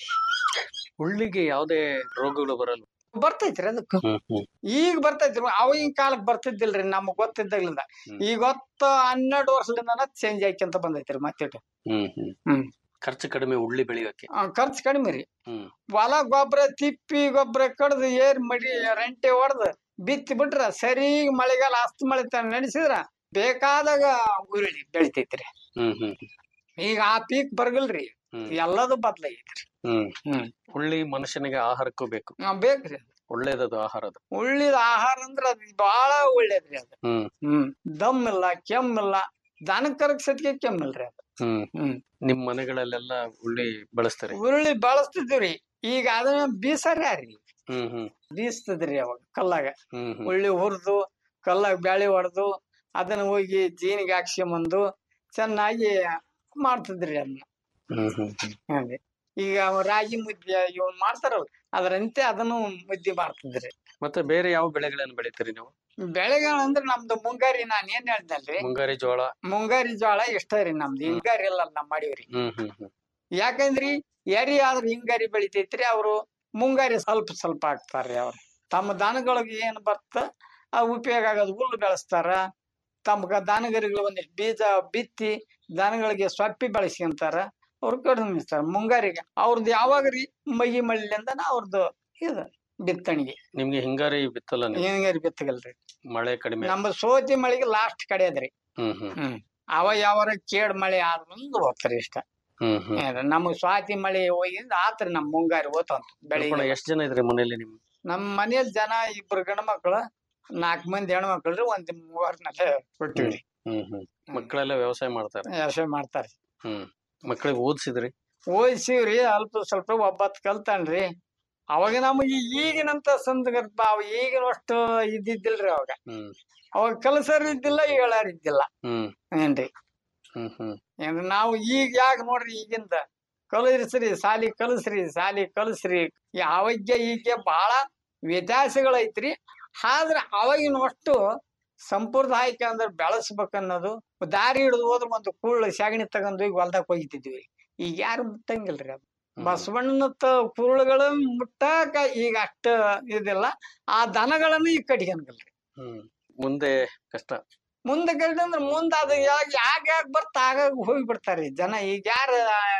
ಹುಳ್ಳಿಗೆ ಯಾವ್ದೇ ರೋಗಗಳು ಬರಲ್ಲ ಬರ್ತೈತ್ರಿ ಅದಕ್ಕ ಹ್ಮ್ ಹ್ಮ್ ಈಗ ಬರ್ತೈತ್ರಿ ಅವಾಗಿನ ಕಾಲಕ್ ಬರ್ತಿದ್ದಿಲ್ರಿ ನಮಗ್ ಗೊತ್ತಿದ್ದಾಗ್ಲಿಂದ ಹ್ಮ್. ಈಗ ಹೊತ್ತು ಹನ್ನೆರಡು ವರ್ಷದಿಂದ ಚೇಂಜ್ ಆಯ್ಕೊಂತ ಬಂದೈತ್ರಿ ಮತ್ತೆ ಹ್ಮ್ ಹ್ಮ್ ಹ್ಮ್. ಖರ್ಚು ಕಡಿಮೆ ಉಳ್ಳಿ ಬೆಳೆಯೋಕೆ ಖರ್ಚು ಕಡಿಮೆ ರೀ ಹ್ಮ್ ಹೊಲ ಗೊಬ್ಬರ ತಿಪ್ಪಿ ಗೊಬ್ಬರ ಕಡ್ದು ಏರ್ ಮಡಿ ರೆಂಟೆ ಹೊಡೆದು ಬಿತ್ತಿ ಬಿಟ್ರ ಸರಿ ಮಳೆಗಾಲ ಅಸ್ತ್ ಮಳೆ ತ ನಡೆಸಿದ್ರ ಬೇಕಾದಾಗ ಉರುಳಿ ಬೆಳಿತೈತ್ರಿ ಹ್ಮ್ ಹ್ಮ್ ಈಗ ಆ ಪೀಕ್ ಬರಗಲ್ರಿ ಹ್ಮ್ ಎಲ್ಲದು ಬದ್ಲಾಗೈತ್ರಿ ಹ್ಮ್ ಹ್ಮ್ ಹುಳ್ಳಿ ಮನುಷ್ಯನಿಗೆ ಆಹಾರಕ್ಕೂ ಬೇಕು ಆ, ಬೇಕ್ರಿ ಒಳ್ಳೇದದು ಆಹಾರ ಅದು ಉಳ್ಳಿದ ಆಹಾರ ಅಂದ್ರ ಅದ್ ಬಾಳ ಒಳ್ಳೇದ್ರಿ ಅದು ಹ್ಮ್ ಹ್ಮ್ ದಮ್ ಇಲ್ಲ ಕೆಮ್ಮಿಲ್ಲ ದನಕರಕ್ ಸತಿಗೆ ಕೆಮ್ಮಿಲ್ರಿ ಅದು ಹ್ಮ್ ಹ್ಮ್ ನಿಮ್ ಮನೆಗಳಲ್ಲೆಲ್ಲ ಉಳ್ಳಿ ಬಳಸ್ತಾರೆ ಉರುಳಿ ಬಳಸ್ತಿದ್ವಿ ಈಗ ಅದನ್ನ ಬೀಸಾರ್ಯಾರಿ ಹ್ಮ್ ಹ್ಮ್ ಬೀಸ್ತದ್ರಿ ಅವಾಗ ಕಲ್ಲಾಗ ಹ್ಮ್ ಹ್ಮ್ ಉಳ್ಳಿ ಹುರಿದು ಕಲ್ಲಾಗ ಬ್ಯಾಳಿ ಹೊಡೆದು ಅದನ್ನ ಹೋಗಿ ಜೀನಿಗೆ ಹಾಕ್ಸ್ಕೊಂಬಂದು ಚೆನ್ನಾಗಿ ಮಾಡ್ತಿದ್ರಿ ಅದನ್ನ ಹ್ಮ್ ಹ್ಮ್ ಹ್ಮ್ ಹಂಗೆ ಈಗ ಅವ ರಾಗಿ ಮುದ್ದೆ ಇವ್ ಮಾಡ್ತಾರಲ್ಲ ಅದರಂತೆ ಅದನ್ನು ಮುದ್ದೆ ಮಾಡ್ತಿದ್ರಿ ಮತ್ತೆ ಬೇರೆ ಯಾವ ಬೆಳೆಗಳನ್ನು ಬೆಳಿತೀರಿ ನೀವು ಬೆಳೆಗಳು ಅಂದ್ರೆ ನಮ್ದು ಮುಂಗಾರಿ ನಾನ್ ಏನ್ ಹೇಳ್ದಲ್ರಿ ಮುಂಗಾರಿ ಜೋಳ ಮುಂಗಾರಿ ಜೋಳ ಇಷ್ಟ ರೀ ನಮ್ದು ಹಿಂಗಾರಿ ಎಲ್ಲ ನಮ್ ಮಾಡೀವ್ರಿ ಹ್ಮ್ ಹ್ಮ್ ಹ್ಮ್ ಯಾಕಂದ್ರಿ ಎರಿ ಆದ್ರ ಹಿಂಗಾರಿ ಬೆಳಿತೈತ್ರಿ ಅವ್ರು ಮುಂಗಾರಿ ಸ್ವಲ್ಪ ಸ್ವಲ್ಪ ಹಾಕ್ತಾರ್ರಿ ಅವ್ರು ತಮ್ಮ ದನಗಳಿಗೆ ಏನ್ ಬರ್ತ ಆ ಉಪಯೋಗ ಆಗೋದು ಹುಲ್ಲು ಬೆಳೆಸ್ತಾರ ತಮ್ಮ ದನಗರಿಗೆ ಒಂದಿಷ್ಟು ಬೀಜ ಬಿತ್ತಿ ದನಗಳಿಗೆ ಸೊಪ್ಪಿ ಬೆಳೆಸ್ಕೊಂತಾರ ಅವ್ರು ಕಡಿಮೆ ಮುಂಗಾರಿಗೆ ಅವ್ರದ್ದು ಯಾವಾಗ ರೀ ಮಗಿ ಮಳ್ಳಿಂದ ಅವ್ರದ್ದು ಇದು ಬಿತ್ತಣಿಗೆ ನಿಮ್ಗೆ ಹಿಂಗಾರಿ ಬಿತ್ತಲ್ಲ ನೀವು ಹಿಂಗಾರಿ ಬಿತ್ತಗಲ್ರಿ ಮಳೆ ಕಡಿಮೆ ನಮ್ಮ ಸೋತಿ ಮಳೆಗೆ ಲಾಸ್ಟ್ ಕಡೆ ಅದ್ರಿ ಹ್ಮ್ ಹ್ಮ್ ಹ್ಮ್ ಅವ ಯಾವಾರ ಕೇಡ್ ಮಳೆ ಆದ ಮುಂದೆ ಹೋಗ್ತಾರ ಇಷ್ಟ ಹ್ಮ್ ಹ್ಮ್ ಏನ್ರಿ ನಮಗ್ ಸ್ವಾತಿ ಮಳೆ ಹೋಗಿಂದ ಆತ್ರಿ ನಮ್ ಮುಂಗಾರಿ ಹೋತಂತ ಬೆಳಿಗ್ಗೆ ತಿಳ್ಕೊಣ ಎಷ್ಟ್ ಜನ ಇದ್ರಿ ಮನೇಲಿ ನಿಮ್ ನಮ್ ಮನೇಲಿ ಜನ ಇಬ್ರು ಗಂಡ ಮಕ್ಳು ನಾಲ್ಕ್ ಮಂದಿ ಹೆಣ್ಮಕ್ಳ್ರಿ ಒಂದ್ ಮೂವರ್ನಲ್ಲೇ ಕೊಟ್ಟಿವ್ರಿ ಹ್ಮ್ ಹ್ಮ್ ಮಕ್ಕಳೆಲ್ಲ ವ್ಯವಸಾಯ ಮಾಡ್ತಾರೆ ವ್ಯವಸಾಯ ಮಾಡ್ತಾರ ಹ್ಮ್ ಮಕ್ಕಳಿಗೆ ಓದಿಸಿದ್ರಿ ಓದಿಸಿವ್ರಿ ಅಲ್ಪ ಸ್ವಲ್ಪ ಒಬ್ಬತ್ ಕಲ್ತಾನ್ರಿ ಅವಾಗ ನಮಗೆ ಈಗಿನಂತ ಸಂದರ್ಭ ಅವ ಈಗಿನಷ್ಟು ಇದ್ದಿದ್ದಿಲ್ರಿ ಅವಾಗ ಹ್ಮ್ ಅವಾಗ ಕಲಸರ್ ಇದ್ದಿಲ್ಲ ಹೇಳಾರ್ ಇದ್ದಿಲ್ಲ ಹ್ಮ್ ಏನ್ರಿ ಹ್ಮ್ ಹ್ಮ್ ಏನ್ರಿ ನಾವು ಈಗ ಯಾಕೆ ನೋಡ್ರಿ ಈಗಿಂದ ಕಲಿಸ್ರಿ ಸಾಲಿ ಕಲಿಸ್ರಿ ಸಾಲಿ ಕಲಿಸ್ರಿ ಈ ಅವಾಗ್ಯ ಈಗ ಬಹಳ ವ್ಯತ್ಯಾಸಗಳೈತ್ರಿ ಆದ್ರ ಅವಾಗಿನ ಅಷ್ಟು ಸಂಪ್ರದಾಯಕ್ಕೆ ಅಂದ್ರೆ ಬೆಳೆಸ್ಬೇಕನ್ನೋದು ದಾರಿ ಹಿಡಿದು ಹೋದ್ರ ಒಂದು ಕುಳ್ಳು ಸಗಣಿ ತಗೊಂಡು ಹೋಗಿ ಹೊಲ್ದಾಗ ಹೋಗಿತಿದ್ವಿ ಈಗ ಯಾರು ಮುಟ್ಟಂಗಿಲ್ರಿ ಅದು ಬಸವಣ್ಣನ ಕುರುಳುಗಳು ಮುಟ್ಟಾಕ ಈಗ ಅಷ್ಟ ಇದಿಲ್ಲ ಆ ದನಗಳನ್ನು ಈಗ ಕಟ್ಕೊಂಗಲ್ರಿ ಹ್ಮ್ ಮುಂದೆ ಕಷ್ಟ ಮುಂದೆ ಅಂದ್ರೆ ಮುಂದ ಅದು ಯಾಕೆ ಯಾಕೆ ಯಾಕೆ ಬರ್ತ ಆಗಾಗ ಹೋಗಿ ಬಿಡ್ತಾರಿ ಜನ ಈಗ ಯಾರ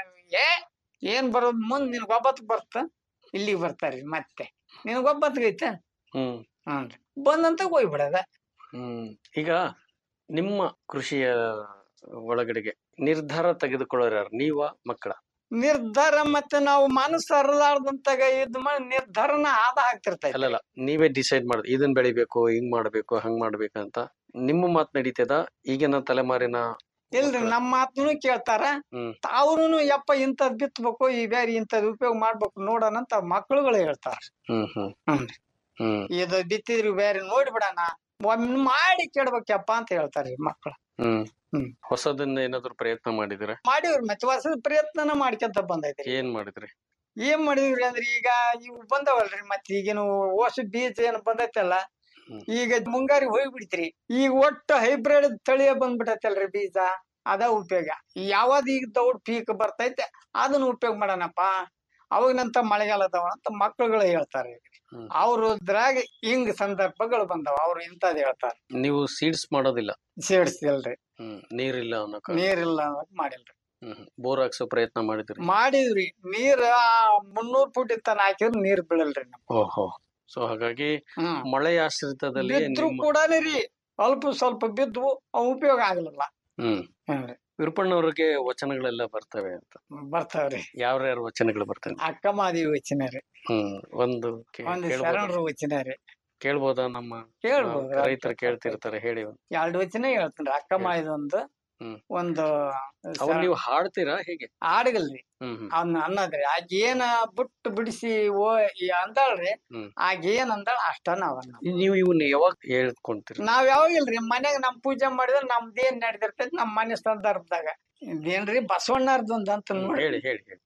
ಏ ಏನ್ ಬರೋದ್ ಮುಂದ್ ನಿನ್ ಒಬ್ಬತ್ ಬರ್ತ ಇಲ್ಲಿಗೆ ಬರ್ತಾರಿ ಮತ್ತೆ ನಿನ್ ಒಬ್ಬತ್ಗೈತ ಹ್ಮ್ ಹ್ಞೂನ್ರಿ ಬಂದಂತ ಹೋಗ್ಬಿಡದ ಹ್ಮ್ ಈಗ ನಿಮ್ಮ ಕೃಷಿಯ ಒಳಗಡೆಗೆ ನಿರ್ಧಾರ ತೆಗೆದುಕೊಳ್ಳೋರು ಯಾರು ನೀವ ಮಕ್ಕಳ ನಿರ್ಧಾರ ಮತ್ತೆ ನಾವು ಮನಸ್ಸು ಅರಲಾರ್ದಂತಾಗ ಇದ್ ಮಾಡಿ ನಿರ್ಧಾರನ ಆದ ಹಾಕ್ತಿರ್ತೈತಿ ಅಲ್ಲಲ್ಲ ನೀವೇ ಡಿಸೈಡ್ ಮಾಡುದು ಇದನ್ ಬೆಳಿಬೇಕು ಹಿಂಗ್ ಮಾಡ್ಬೇಕು ಹಂಗ್ ಮಾಡ್ಬೇಕಂತ ನಿಮ್ಮ ಮಾತ್ ನಡೀತದ ಈಗಿನ ತಲೆಮಾರಿನ ಇಲ್ರಿ ನಮ್ಮ ಮಾತನ್ನು ಕೇಳ್ತಾರ ಹ್ಮ್. ಅವ್ರುನು ಯಪ್ಪ ಇಂಥದ್ ಬಿತ್ತಬೇಕು ಈ ಬೇರೆ ಇಂಥದ್ ಉಪಯೋಗ ಮಾಡ್ಬೇಕು ನೋಡೋಣ ಅಂತ ಮಕ್ಳುಗಳು ಹೇಳ್ತಾರ ಹ್ಮ್ ಹ್ಮ್ ಹ್ಞೂನ್ರಿ ಹ್ಮ್ ಇದು ಬಿತ್ತಿದ್ರಿ ಬೇರೆ ನೋಡ್ಬಿಡಣ ಒಮ್ಮೆ ಮಾಡಿ ಕೆಡ್ಬೇಕಪ್ಪ ಅಂತ ಹೇಳ್ತಾರಿ ಮಕ್ಳು ಹ್ಮ್ ಹ್ಮ್. ಹೊಸದನ್ನ ಏನಾದ್ರು ಪ್ರಯತ್ನ ಮಾಡಿದಿರ ಮಾಡಿವ್ರಿ ಮತ್ತೆ ಹೊಸದ ಪ್ರಯತ್ನನ ಮಾಡ್ಕೊಂತ ಬಂದೈತ್ರಿ ಏನ್ ಮಾಡಿದ್ರಿ ಏನ್ ಮಾಡಿದ್ರಿ ಅಂದ್ರೆ ಈಗ ಇವು ಬಂದವಲ್ರಿ ಮತ್ತೆ ಈಗಿನ ಹೊಸ ಬೀಜ ಏನ್ ಬಂದೈತಲ್ಲ ಹ್ಮ್. ಈಗ ಮುಂಗಾರಿ ಹೋಗ್ಬಿಡ್ತ್ರಿ ಈಗ ಒಟ್ಟು ಹೈಬ್ರಿಡ್ ತಳಿಯ ಬಂದ್ಬಿಟ್ಟೈತಲ್ರಿ ಬೀಜ ಅದ ಉಪಯೋಗ ಯಾವ್ದು ಈಗ ದೌಡ್ ಪೀಕ್ ಬರ್ತೈತೆ ಅದನ್ನ ಉಪಯೋಗ ಮಾಡೋಣಪ್ಪ ಅವಾಗನಂತ ಮಳೆಗಾಲ ಅದಾವ ಅಂತ ಮಕ್ಳುಗಳು ಹೇಳ್ತಾರೆ ಹ್ಮ್. ಅವ್ರ ಇದ್ರಾಗ ಹಿಂಗ್ ಸಂದರ್ಭಗಳು ಬಂದವ ಅವ್ರು ಇಂಥದ್ ಹೇಳ್ತಾರ ನೀವು ಸೀಡ್ಸ್ ಮಾಡೋದಿಲ್ಲ ಸೇಡ್ಸ್ದಿಲ್ರಿ ಹ್ಮ್ ನೀರಿಲ್ಲ ಅನ್ನೋ ಕಾರಣ. ನೀರಿಲ್ಲ ಅನ್ನೋದ್ ಮಾಡಿಲ್ರಿ ಹ್ಮ್ ಬೋರ್ ಹಾಕ್ಸೋ ಪ್ರಯತ್ನ ಮಾಡಿದ್ರಿ ಮಾಡಿದ್ರಿ ನೀರ್ ಮುನ್ನೂರ್ ಫುಟ್ ತನ ಹಾಕಿದ್ರ ನೀರ್ ಬೀಳಲ್ರಿ ನಮ್ ಓಹೋ ಸೊ ಹಾಗಾಗಿ ಹ್ಮ್ ಮಳೆ ಆಶ್ರಿತದಲ್ಲಿ ಬಿದ್ರು ನಿಮ್ಮ ಕೂಡ ರೀ ಅಲ್ಪ ಸ್ವಲ್ಪ ಬಿದ್ವು ಅವ್ ಉಪಯೋಗ ಆಗ್ಲಿಲ್ಲ ಹ್ಮ್ ಹ್ಞೂನ್ರಿ. ವಿರುಪಣ್ಣವ್ರಿಗೆ ವಚನಗಳೆಲ್ಲ ಬರ್ತವೆ ಅಂತ ಬರ್ತಾವ್ರಿ ಯಾವ್ಯಾವ ವಚನಗಳು ಬರ್ತವೆ ಅಕ್ಕಮಾದೇವಿ ವಚನ ರೀ ಹ್ಮ್ ಒಂದು ಕೇ- ಒಂದ್ ಕೇಳ್ಬೋದಾ? ಶರಣರು ವಚನ ರೀ ಕೇಳ್ಬೋದಾ ನಮ್ಮ ಕೇಳ್ಬೋದು ರೈತರು ಕೇಳ್ತಿರ್ತಾರೆ ಹೇಳಿ ಒಂದು. ಎರಡು ವಚನ ಹೇಳ್ತೀನಿ ಅಕ್ಕಮಾಯದ ಒಂದು ಹ್ಮ್. ಒಂದು ಅವ್ರು ನೀವು ಹಾಡ್ತೀರಾ ಹೇಗೆ ಹಾಡಗಲ್ರಿ ಹ್ಮ್ ಹ್ಮ್ ಅವ್ನ ಅನ್ನದ್ರಿ ಆಗೇನ ಬಿಟ್ಟು ಬಿಡಿಸಿ ಓ ಈ ಅಂದಾಳ್ರಿ ಹ್ಮ್. ಆಗೇನ್ ಅಂದಾಳ ಅಷ್ಟ ನಾವ್ ಅನ್ನೋದು. ನೀವು ಇವನ್ನ ಯಾವಾಗ ಹೇಳ್ಕೊಂತೀರಿ ನಾವ್ ಯಾವಾಗಿಲ್ರಿ ಮನ್ಯಾಗ ನಮ್ ಪೂಜೆ ಮಾಡಿದ್ರ ನಮ್ದೇನ್ ನಡೆದಿರ್ತೈತಿ ನಮ್ ಮನೆ ಸಂದರ್ಭದಾಗ ಇದೇನ್ರಿ ಬಸವಣ್ಣರ್ದೊಂದ್ ಅಂತ ನೋಡಿ ಹೇಳಿ ಹೇಳಿ ಹೇಳಿ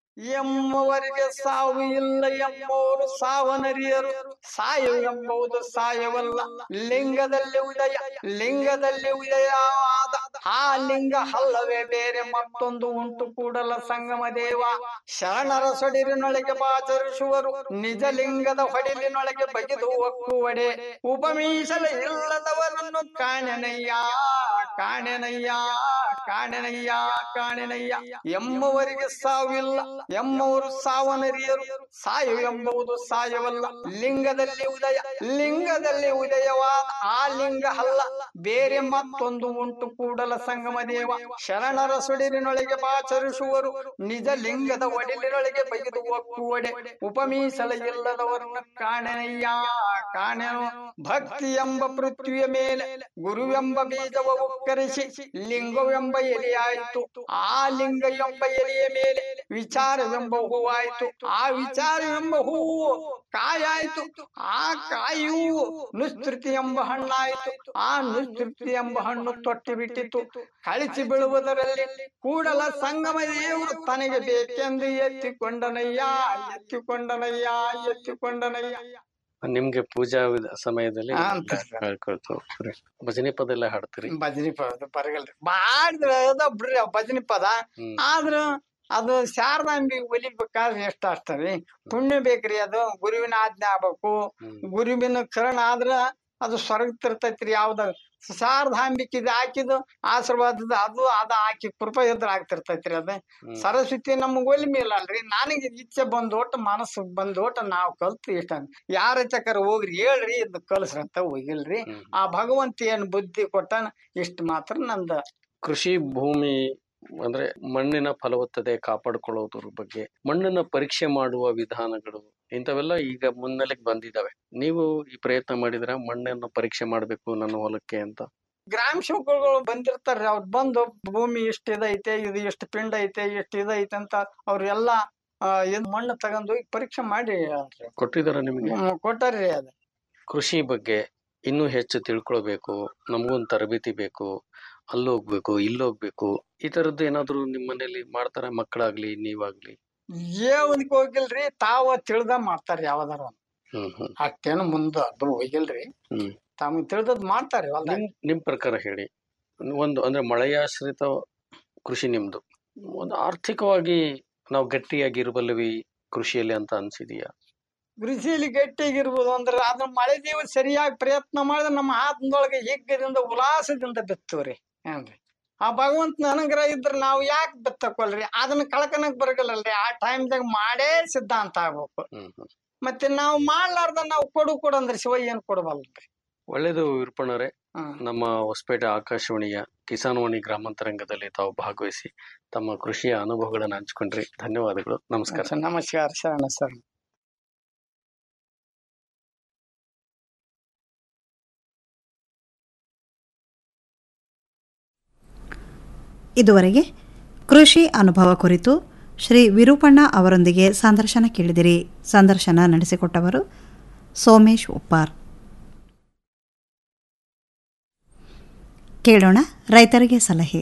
ಎಮ್ಮವರಿಗೆ ಸಾವು ಇಲ್ಲ ಎಂಬುವರು ಸಾವನರಿಯರು ಸಾಯು ಎಂಬುದು ಸಾಯವಲ್ಲ ಲಿಂಗದಲ್ಲಿ ಉದಯ ಲಿಂಗದಲ್ಲಿ ಉದಯವಾದ ಆ ಲಿಂಗ ಅಲ್ಲವೇ ಬೇರೆ ಮತ್ತೊಂದು ಉಂಟು ಕೂಡಲ ಸಂಗಮ ದೇವ ಶರಣರ ಸೊಡಿರಿನೊಳಗೆ ಬಾಚರಿಸುವರು ನಿಜ ಲಿಂಗದ ಹೊಡಿಲಿನೊಳಗೆ ಬಗೆದು ಒಕ್ಕುವಡೆ ಉಪಮೀಸಲ ಇಲ್ಲದವರನ್ನು ಕಾಣೆನಯ್ಯ ಕಾಣೆನಯ್ಯ ಕಾಣೆನಯ್ಯ ಕಾಣೆನಯ್ಯ ಎಂಬುವರಿಗೆ ಸಾವಿಲ್ಲ ಎಂಬುವರು ಸಾವನರಿಯರು ಸಾಯು ಎಂಬುದು ಸಾಯವಲ್ಲ ಲಿಂಗದಲ್ಲಿ ಉದಯ ಲಿಂಗದಲ್ಲಿ ಉದಯವಾದ ಆ ಲಿಂಗ ಅಲ್ಲ ಬೇರೆ ಮತ್ತೊಂದು ಉಂಟು ಕೂಡಲ ಸಂಗಮ ದೇವ ಶರಣರ ಸುಡಿರಿನೊಳಗೆ ಬಾಚರಿಸುವರು ನಿಜ ಲಿಂಗದ ಒಡಿಲಿನೊಳಗೆ ಬಗೆದು ಒಕ್ಕುವಡೆ ಉಪಮೀಸಲ ಇಲ್ಲದವರನ್ನು ಕಾಣೆನಯ್ಯ ಕಾಣೆನು ಭಕ್ತಿ ಎಂಬ ಪೃಥ್ವಿಯ ಮೇಲೆ ಗುರುವೆಂಬ ಬೀಜವ ಉಕ್ಕರಿಸಿ ಲಿಂಗವೆಂಬ ಎಲೆಯಾಯಿತು ಆ ಲಿಂಗ ಎಂಬ ಎಲೆಯ ಮೇಲೆ ವಿಚಾರವೆಂಬ ಹೂವಾಯಿತು ಆ ವಿಚಾರವೆಂಬ ಹೂವು ಕಾಯಾಯಿತು ಆ ಕಾಯು ನುಸ್ತೃತಿ ಎಂಬ ಹಣ್ಣಾಯಿತು ಆ ನುಸ್ತೃತಿ ಎಂಬ ಹಣ್ಣು ತೊಟ್ಟಿ ಬಿಟ್ಟಿತು ಕಳಿಸಿ ಬೀಳುವುದರಲ್ಲಿ ಕೂಡಲ ಸಂಗಮ ದೇವರು ತನಗೆ ಬೇಕೆಂದು ಎತ್ತಿಕೊಂಡನಯ್ಯ ಎತ್ತಿಕೊಂಡನಯ್ಯ ಎತ್ತಿಕೊಂಡನಯ್ಯ ನಿಮ್ಗೆ ಪೂಜಾ ವಿಧ- ಸಮಯದಲ್ಲಿ ಹಾ, ಅಂತ. ಹೇಳ್ಕೊಳ್ತು ಭಜನೆ ಪದ ಎಲ್ಲ ಹಾಡ್ತೀರಿ ಭಜನಿ ಪದ ಬರಗಲ್ರಿ ಮಾಡಿದ್ರ ಅದ ಬಿಡ್ರಿ ಅವ್ ಭಜನಿ ಪದ ಹ್ಮ್. ಆದ್ರ ಅದು ಶಾರದಾಂಬಿ ಒಲಿಬೇಕಾದ್ರೆ ಎಷ್ಟ ಅಷ್ಟರಿ ಪುಣ್ಯ ಬೇಕ್ರಿ ಅದು ಗುರುವಿನ ಆಜ್ಞೆ ಆಗ್ಬೇಕು ಹ್ಮ್. ಗುರುವಿನ ಕರ್ಣ ಆದ್ರ ಅದು ಸ್ವರ್ಗ ತಿರ್ತೈತ್ರಿ ಯಾವ್ದ ಶಾರದಾಂಬಿಕೆ ಇದು ಹಾಕಿದ್ದು ಆಶೀರ್ವಾದದ ಅದು ಅದ ಹಾಕಿ ಕೃಪಾ ಇದ್ರ ಆಗ್ತಿರ್ತೈತ್ರಿ ಅದ ಹ್ಮ್. ಸರಸ್ವತಿ ನಮ್ಗ್ ಒಲಿಮೆ ಇಲ್ಲ ಅಲ್ರಿ ನನಗೆ ಇಚ್ಛೆ ಬಂದೋಟ ಮನಸ್ಸು ಬಂದೋಟ ನಾವ್ ಕಲ್ತು ಇಷ್ಟ ಯಾರ ಚಕರ ಹೋಗ್ರಿ ಹೇಳ್ರಿ ಇದು ಕಲ್ಸ್ರಿ ಅಂತ ಹೋಗಿಲ್ರಿ ಹ್ಮ್. ಆ ಭಗವಂತ ಏನ್ ಬುದ್ಧಿ ಕೊಟ್ಟಾನ ಇಷ್ಟ ಮಾತ್ರ ನಂದ ಕೃಷಿ ಭೂಮಿ ಅಂದ್ರೆ ಮಣ್ಣಿನ ಫಲವತ್ತತೆ ಕಾಪಾಡಿಕೊಳ್ಳೋದ್ರ ಬಗ್ಗೆ ಮಣ್ಣನ್ನ ಪರೀಕ್ಷೆ ಮಾಡುವ ವಿಧಾನಗಳು ಇಂಥವೆಲ್ಲ ಈಗ ಮುನ್ನೆಲೆಗೆ ಬಂದಿದಾವೆ ನೀವು ಈ ಪ್ರಯತ್ನ ಮಾಡಿದ್ರ ಮಣ್ಣನ್ನು ಪರೀಕ್ಷೆ ಮಾಡ್ಬೇಕು ನನ್ನ ಹೊಲಕ್ಕೆ ಅಂತ ಗ್ರಾಮ ಸೇವಕರುಗಳು ಬಂದಿರ್ತಾರ್ರಿ ಅವ್ರು ಬಂದು ಭೂಮಿ ಇಷ್ಟ ಇದೈತೆ ಇದು ಎಷ್ಟು ಪಿಂಡ ಐತೆ ಎಷ್ಟು ಇದೈತೆ ಅಂತ ಅವ್ರೆಲ್ಲ ಆ, ಇದ್ ಮಣ್ಣು ತಗೊಂಡ್ ಹೋಗಿ ಪರೀಕ್ಷೆ ಮಾಡಿ ಹೇಳ್ರಿ. ಕೊಟ್ಟಿದಾರ ನಿಮಗೆ ಹ್ಮ್, ಕೊಟ್ಟಾರ್ರಿ ಅದ ಕೃಷಿ ಬಗ್ಗೆ ಇನ್ನೂ ಹೆಚ್ಚು ತಿಳ್ಕೊಳ್ಬೇಕು ನಮಗೊಂದು ತರಬೇತಿ ಬೇಕು ಅಲ್ಲಿ ಹೋಗ್ಬೇಕು ಇಲ್ಲಿ ಹೋಗ್ಬೇಕು ಈ ತರದ್ದು ಏನಾದ್ರು ನಿಮ್ ಮನೇಲಿ ಮಾಡ್ತಾರ ಮಕ್ಕಳಾಗ್ಲಿ ನೀವಾಗ್ಲಿ ಯಾವ್ದಕ್ ಹೋಗಿಲ್ರಿ ತಾವ ತಿಳ್ದ ಮಾಡ್ತಾರ ಯಾವ್ದಾರ ಒಂದ್. ಹ್ಮ್ ಹ್ಮ್ ಅಷ್ಟೇನು ಮುಂದ ಅದು ಹೋಗಿಲ್ರಿ ಹ್ಮ್ ತಮ್ಗ್ ತಿಳ್ದದ್ ಮಾಡ್ತಾರಿ ಹೊಲ್ದಾಗ ನಿಮ್ ನಿಮ್ ಪ್ರಕಾರ ಹೇಳಿ ಒಂದು ಅಂದ್ರೆ ಮಳೆಯಾಶ್ರಿತ ಕೃಷಿ ನಿಮ್ದು ಒಂದು ಆರ್ಥಿಕವಾಗಿ ನಾವು ಗಟ್ಟಿಯಾಗಿ ಇರಬಲ್ಲವಿ ಕೃಷಿಯಲ್ಲಿ ಅಂತ ಅನ್ಸಿದೀಯಾ ಕೃಷಿಯಲ್ಲಿ ಗಟ್ಟಿಗಿರ್ಬೋದು ಅಂದ್ರೆ ಅದ್ರ ಮಳೆ ದೇವ ಸರಿಯಾಗಿ ಪ್ರಯತ್ನ ಮಾಡಿದ್ರೆ ನಮ್ಮ ಆತ್ಮದೊಳಗೆ ಹಿಗ್ಗದಿಂದ ಉಲ್ಲಾಸದಿಂದ ಬಿತ್ತವ್ರಿ ಏನ್ರಿ ಆ ಭಗವಂತನ ಅನುಗ್ರಹ ಇದ್ರ ನಾವು ಯಾಕೆ ಬಿತ್ತಕೊಲ್ರಿ ಅದನ್ನ ಕಳ್ಕನಕ್ ಬರಗಲ್ಲಲ್ರಿ ಆ ಟೈಮ್ದಾಗ ಮಾಡೇ ಸಿದ್ಧಾಂತ ಆಗ್ಬೇಕು ಹ್ಮ್ ಹ್ಮ್ ಮತ್ತೆ ನಾವು ಮಾಡ್ಲಾರ್ದ ನಾವು ಕೊಡು ಕೊಡು ಅಂದ್ರೆ ಶಿವ ಏನ್ ಕೊಡಬಲ್ರಿ ಒಳ್ಳೇದು ವಿರ್ಪಣರೇ ಹ್ಮ್ ನಮ್ಮ ಹೊಸಪೇಟೆ ಆಕಾಶವಾಣಿಯ ಕಿಸಾನ್ವಾಣಿ ಗ್ರಾಮಾಂತರಂಗದಲ್ಲಿ ತಾವು ಭಾಗವಹಿಸಿ ತಮ್ಮ ಕೃಷಿಯ ಅನುಭವಗಳನ್ನು ಹಂಚ್ಕೊಂಡ್ರಿ ಧನ್ಯವಾದಗಳು ನಮಸ್ಕಾರ ನಮಸ್ಕಾರ ಶರಣ ಶರಣ ಇದುವರೆಗೆ ಕೃಷಿ ಅನುಭವ ಕುರಿತು ಶ್ರೀ ವಿರೂಪಣ್ಣ ಅವರೊಂದಿಗೆ ಸಂದರ್ಶನ ಕೇಳಿದಿರಿ ಸಂದರ್ಶನ ನಡೆಸಿಕೊಟ್ಟವರು ಸೋಮೇಶ್ ಉಪ್ಪಾರ್ ಕೇಳೋಣ ರೈತರಿಗೆ ಸಲಹೆ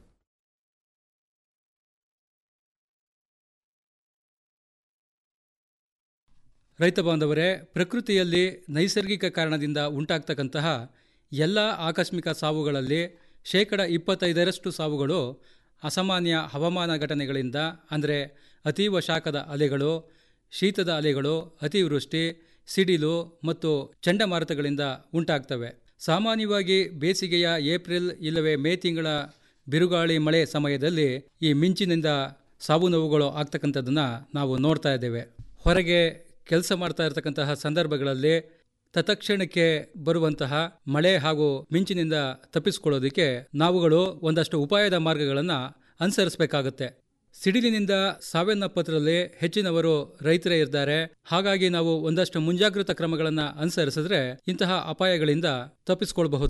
ರೈತ ಬಾಂಧವರೇ ಪ್ರಕೃತಿಯಲ್ಲಿ ನೈಸರ್ಗಿಕ ಕಾರಣದಿಂದ ಉಂಟಾಗ್ತಕ್ಕಂತಹ ಎಲ್ಲ ಆಕಸ್ಮಿಕ ಸಾವುಗಳಲ್ಲಿ ಶೇಕಡ ಇಪ್ಪತ್ತೈದರಷ್ಟು ಸಾವುಗಳು ಅಸಾಮಾನ್ಯ ಹವಾಮಾನ ಘಟನೆಗಳಿಂದ ಅಂದರೆ ಅತೀವ ಶಾಖದ ಅಲೆಗಳು ಶೀತದ ಅಲೆಗಳು ಅತಿವೃಷ್ಟಿ ಸಿಡಿಲು ಮತ್ತು ಚಂಡಮಾರುತಗಳಿಂದ ಉಂಟಾಗ್ತವೆ ಸಾಮಾನ್ಯವಾಗಿ ಬೇಸಿಗೆಯ ಏಪ್ರಿಲ್ ಇಲ್ಲವೇ ಮೇ ತಿಂಗಳ ಬಿರುಗಾಳಿ ಮಳೆ ಸಮಯದಲ್ಲಿ ಈ ಮಿಂಚಿನಿಂದ ಸಾವು ನೋವುಗಳು ಆಗ್ತಕ್ಕಂಥದ್ದನ್ನು ನಾವು ನೋಡ್ತಾ ಇದ್ದೇವೆ ಹೊರಗೆ ಕೆಲಸ ಮಾಡ್ತಾ ಇರತಕ್ಕಂತಹ ಸಂದರ್ಭಗಳಲ್ಲಿ ತತ್ಕ್ಷಣಕ್ಕೆ ಬರುವಂತಹ ಮಳೆ ಹಾಗೂ ಮಿಂಚಿನಿಂದ ತಪ್ಪಿಸಿಕೊಳ್ಳೋದಕ್ಕೆ ನಾವುಗಳು ಒಂದಷ್ಟು ಉಪಾಯದ ಮಾರ್ಗಗಳನ್ನು ಅನುಸರಿಸಬೇಕಾಗುತ್ತೆ ಸಿಡಿಲಿನಿಂದ ಸಾವನ್ನಪ್ಪದ್ರಲ್ಲಿ ಹೆಚ್ಚಿನವರು ರೈತರೇ ಇದ್ದಾರೆ ಹಾಗಾಗಿ ನಾವು ಒಂದಷ್ಟು ಮುಂಜಾಗ್ರತಾ ಕ್ರಮಗಳನ್ನು ಅನುಸರಿಸಿದ್ರೆ ಇಂತಹ ಅಪಾಯಗಳಿಂದ ತಪ್ಪಿಸಿಕೊಳ್ಳಬಹುದು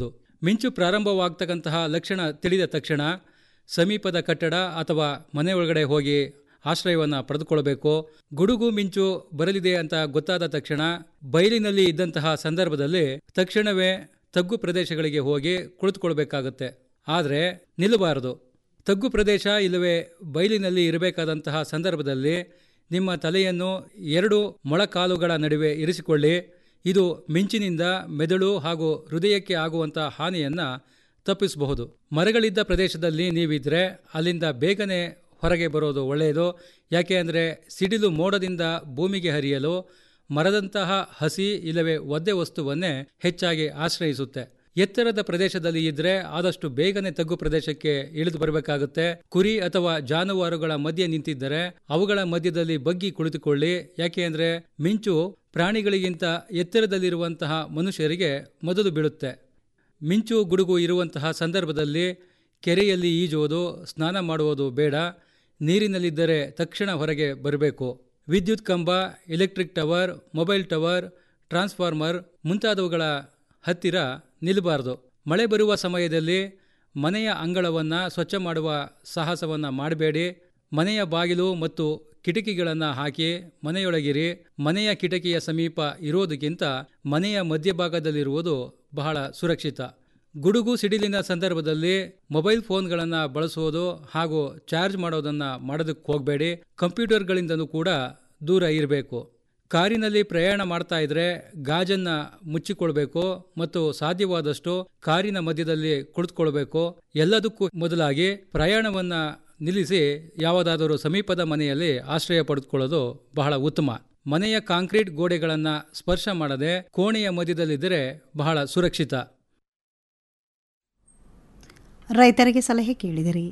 ಮಿಂಚು ಪ್ರಾರಂಭವಾಗ್ತಕ್ಕಂತಹ ಲಕ್ಷಣ ತಿಳಿದ ತಕ್ಷಣ ಸಮೀಪದ ಕಟ್ಟಡ ಅಥವಾ ಮನೆ ಒಳಗಡೆ ಹೋಗಿ ಆಶ್ರಯವನ್ನು ಪಡೆದುಕೊಳ್ಳಬೇಕು ಗುಡುಗು ಮಿಂಚು ಬರಲಿದೆ ಅಂತ ಗೊತ್ತಾದ ತಕ್ಷಣ ಬಯಲಿನಲ್ಲಿ ಇದ್ದಂತಹ ಸಂದರ್ಭದಲ್ಲಿ ತಕ್ಷಣವೇ ತಗ್ಗು ಪ್ರದೇಶಗಳಿಗೆ ಹೋಗಿ ಕುಳಿತುಕೊಳ್ಬೇಕಾಗತ್ತೆ ಆದರೆ ನಿಲ್ಲಬಾರದು ತಗ್ಗು ಪ್ರದೇಶ ಇಲ್ಲವೇ ಬಯಲಿನಲ್ಲಿ ಇರಬೇಕಾದಂತಹ ಸಂದರ್ಭದಲ್ಲಿ ನಿಮ್ಮ ತಲೆಯನ್ನು ಎರಡು ಮೊಳಕಾಲುಗಳ ನಡುವೆ ಇರಿಸಿಕೊಳ್ಳಿ ಇದು ಮಿಂಚಿನಿಂದ ಮೆದುಳು ಹಾಗೂ ಹೃದಯಕ್ಕೆ ಆಗುವಂಥ ಹಾನಿಯನ್ನು ತಪ್ಪಿಸಬಹುದು ಮರಗಳಿದ್ದ ಪ್ರದೇಶದಲ್ಲಿ ನೀವಿದ್ರೆ ಅಲ್ಲಿಂದ ಬೇಗನೆ ಹೊರಗೆ ಬರೋದು ಒಳ್ಳೆಯದು ಯಾಕೆ ಅಂದರೆ ಸಿಡಿಲು ಮೋಡದಿಂದ ಭೂಮಿಗೆ ಹರಿಯಲು ಮರದಂತಹ ಹಸಿ ಇಲ್ಲವೇ ಒದ್ದೆ ವಸ್ತುವನ್ನೇ ಹೆಚ್ಚಾಗಿ ಆಶ್ರಯಿಸುತ್ತೆ ಎತ್ತರದ ಪ್ರದೇಶದಲ್ಲಿ ಇದ್ರೆ ಆದಷ್ಟು ಬೇಗನೆ ತಗ್ಗು ಪ್ರದೇಶಕ್ಕೆ ಇಳಿದು ಬರಬೇಕಾಗುತ್ತೆ ಕುರಿ ಅಥವಾ ಜಾನುವಾರುಗಳ ಮಧ್ಯೆ ನಿಂತಿದ್ದರೆ ಅವುಗಳ ಮಧ್ಯದಲ್ಲಿ ಬಗ್ಗಿ ಕುಳಿತುಕೊಳ್ಳಿ ಯಾಕೆ ಅಂದರೆ ಮಿಂಚು ಪ್ರಾಣಿಗಳಿಗಿಂತ ಎತ್ತರದಲ್ಲಿರುವಂತಹ ಮನುಷ್ಯರಿಗೆ ಮೊದಲು ಬೀಳುತ್ತೆ ಮಿಂಚು ಗುಡುಗು ಇರುವಂತಹ ಸಂದರ್ಭದಲ್ಲಿ ಕೆರೆಯಲ್ಲಿ ಈಜುವುದು ಸ್ನಾನ ಮಾಡುವುದು ಬೇಡ ನೀರಿನಲ್ಲಿದ್ದರೆ ತಕ್ಷಣ ಹೊರಗೆ ಬರಬೇಕು ವಿದ್ಯುತ್ ಕಂಬ electric tower mobile tower transformer ಮುಂತಾದವುಗಳ ಹತ್ತಿರ ನಿಲ್ಲಬಾರದು ಮಳೆ ಬರುವ ಸಮಯದಲ್ಲಿ ಮನೆಯ ಅಂಗಳವನ್ನು ಸ್ವಚ್ಛ ಮಾಡುವ ಸಾಹಸವನ್ನು ಮಾಡಬೇಡಿ ಮನೆಯ ಬಾಗಿಲು ಮತ್ತು ಕಿಟಕಿಗಳನ್ನು ಹಾಕಿ ಮನೆಯೊಳಗಿರಿ ಮನೆಯ ಕಿಟಕಿಯ ಸಮೀಪ ಇರೋದಕ್ಕಿಂತ ಮನೆಯ ಮಧ್ಯಭಾಗದಲ್ಲಿರುವುದು ಬಹಳ ಸುರಕ್ಷಿತ ಗುಡುಗು ಸಿಡಿಲಿನ ಸಂದರ್ಭದಲ್ಲಿ ಮೊಬೈಲ್ ಫೋನ್ಗಳನ್ನು ಬಳಸುವುದು ಹಾಗೂ ಚಾರ್ಜ್ ಮಾಡೋದನ್ನು ಮಾಡೋದಕ್ಕೆ ಹೋಗಬೇಡಿ ಕಂಪ್ಯೂಟರ್ಗಳಿಂದಲೂ ಕೂಡ ದೂರ ಇರಬೇಕು ಕಾರಿನಲ್ಲಿ ಪ್ರಯಾಣ ಮಾಡ್ತಾ ಇದ್ರೆ ಗಾಜನ್ನ ಮುಚ್ಚಿಕೊಳ್ಬೇಕು ಮತ್ತು ಸಾಧ್ಯವಾದಷ್ಟು ಕಾರಿನ ಮಧ್ಯದಲ್ಲಿ ಕುಳಿತುಕೊಳ್ಬೇಕು ಎಲ್ಲದಕ್ಕೂ ಮೊದಲಾಗಿ ಪ್ರಯಾಣವನ್ನ ನಿಲ್ಲಿಸಿ ಯಾವುದಾದರೂ ಸಮೀಪದ ಮನೆಯಲ್ಲಿ ಆಶ್ರಯ ಪಡೆದುಕೊಳ್ಳೋದು ಬಹಳ ಉತ್ತಮ ಮನೆಯ ಕಾಂಕ್ರೀಟ್ ಗೋಡೆಗಳನ್ನು ಸ್ಪರ್ಶ ಮಾಡದೆ ಕೋಣೆಯ ಮಧ್ಯದಲ್ಲಿದ್ದರೆ ಬಹಳ ಸುರಕ್ಷಿತ ರೈತರಿಗೆ ಸಲಹೆ ಕೇಳಿದಿರಿ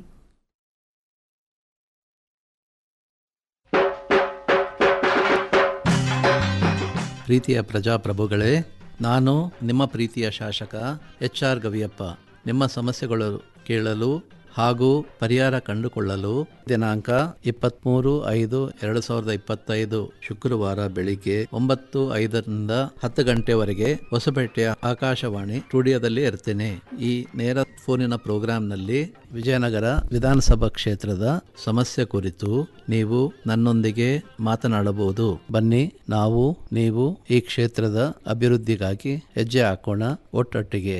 ಪ್ರೀತಿಯ ಪ್ರಜಾಪ್ರಭುಗಳೇ ನಾನು ನಿಮ್ಮ ಪ್ರೀತಿಯ ಶಾಸಕ ಎಚ್ ಆರ್ ಗವಿಯಪ್ಪ ನಿಮ್ಮ ಸಮಸ್ಯೆಗಳು ಕೇಳಲು ಹಾಗೂ ಪರಿಹಾರ ಕಂಡುಕೊಳ್ಳಲು ದಿನಾಂಕ ಇಪ್ಪತ್ತ್ಮೂರು ಐದು ಎರಡು ಸಾವಿರದ ಇಪ್ಪತ್ತೈದು ಶುಕ್ರವಾರ ಬೆಳಿಗ್ಗೆ ಒಂಬತ್ತು ಐದರಿಂದ ಹತ್ತು ಗಂಟೆವರೆಗೆ ಹೊಸಪೇಟೆಯ ಆಕಾಶವಾಣಿ ಸ್ಟುಡಿಯೋದಲ್ಲಿ ಇರ್ತೇನೆ ಈ ನೇರ ಫೋನಿನ ಪ್ರೋಗ್ರಾಂನಲ್ಲಿ ವಿಜಯನಗರ ವಿಧಾನಸಭಾ ಕ್ಷೇತ್ರದ ಸಮಸ್ಯೆ ಕುರಿತು ನೀವು ನನ್ನೊಂದಿಗೆ ಮಾತನಾಡಬಹುದು ಬನ್ನಿ ನಾವು ನೀವು ಈ ಕ್ಷೇತ್ರದ ಅಭಿವೃದ್ಧಿಗಾಗಿ ಹೆಜ್ಜೆ ಹಾಕೋಣ ಒಟ್ಟೊಟ್ಟಿಗೆ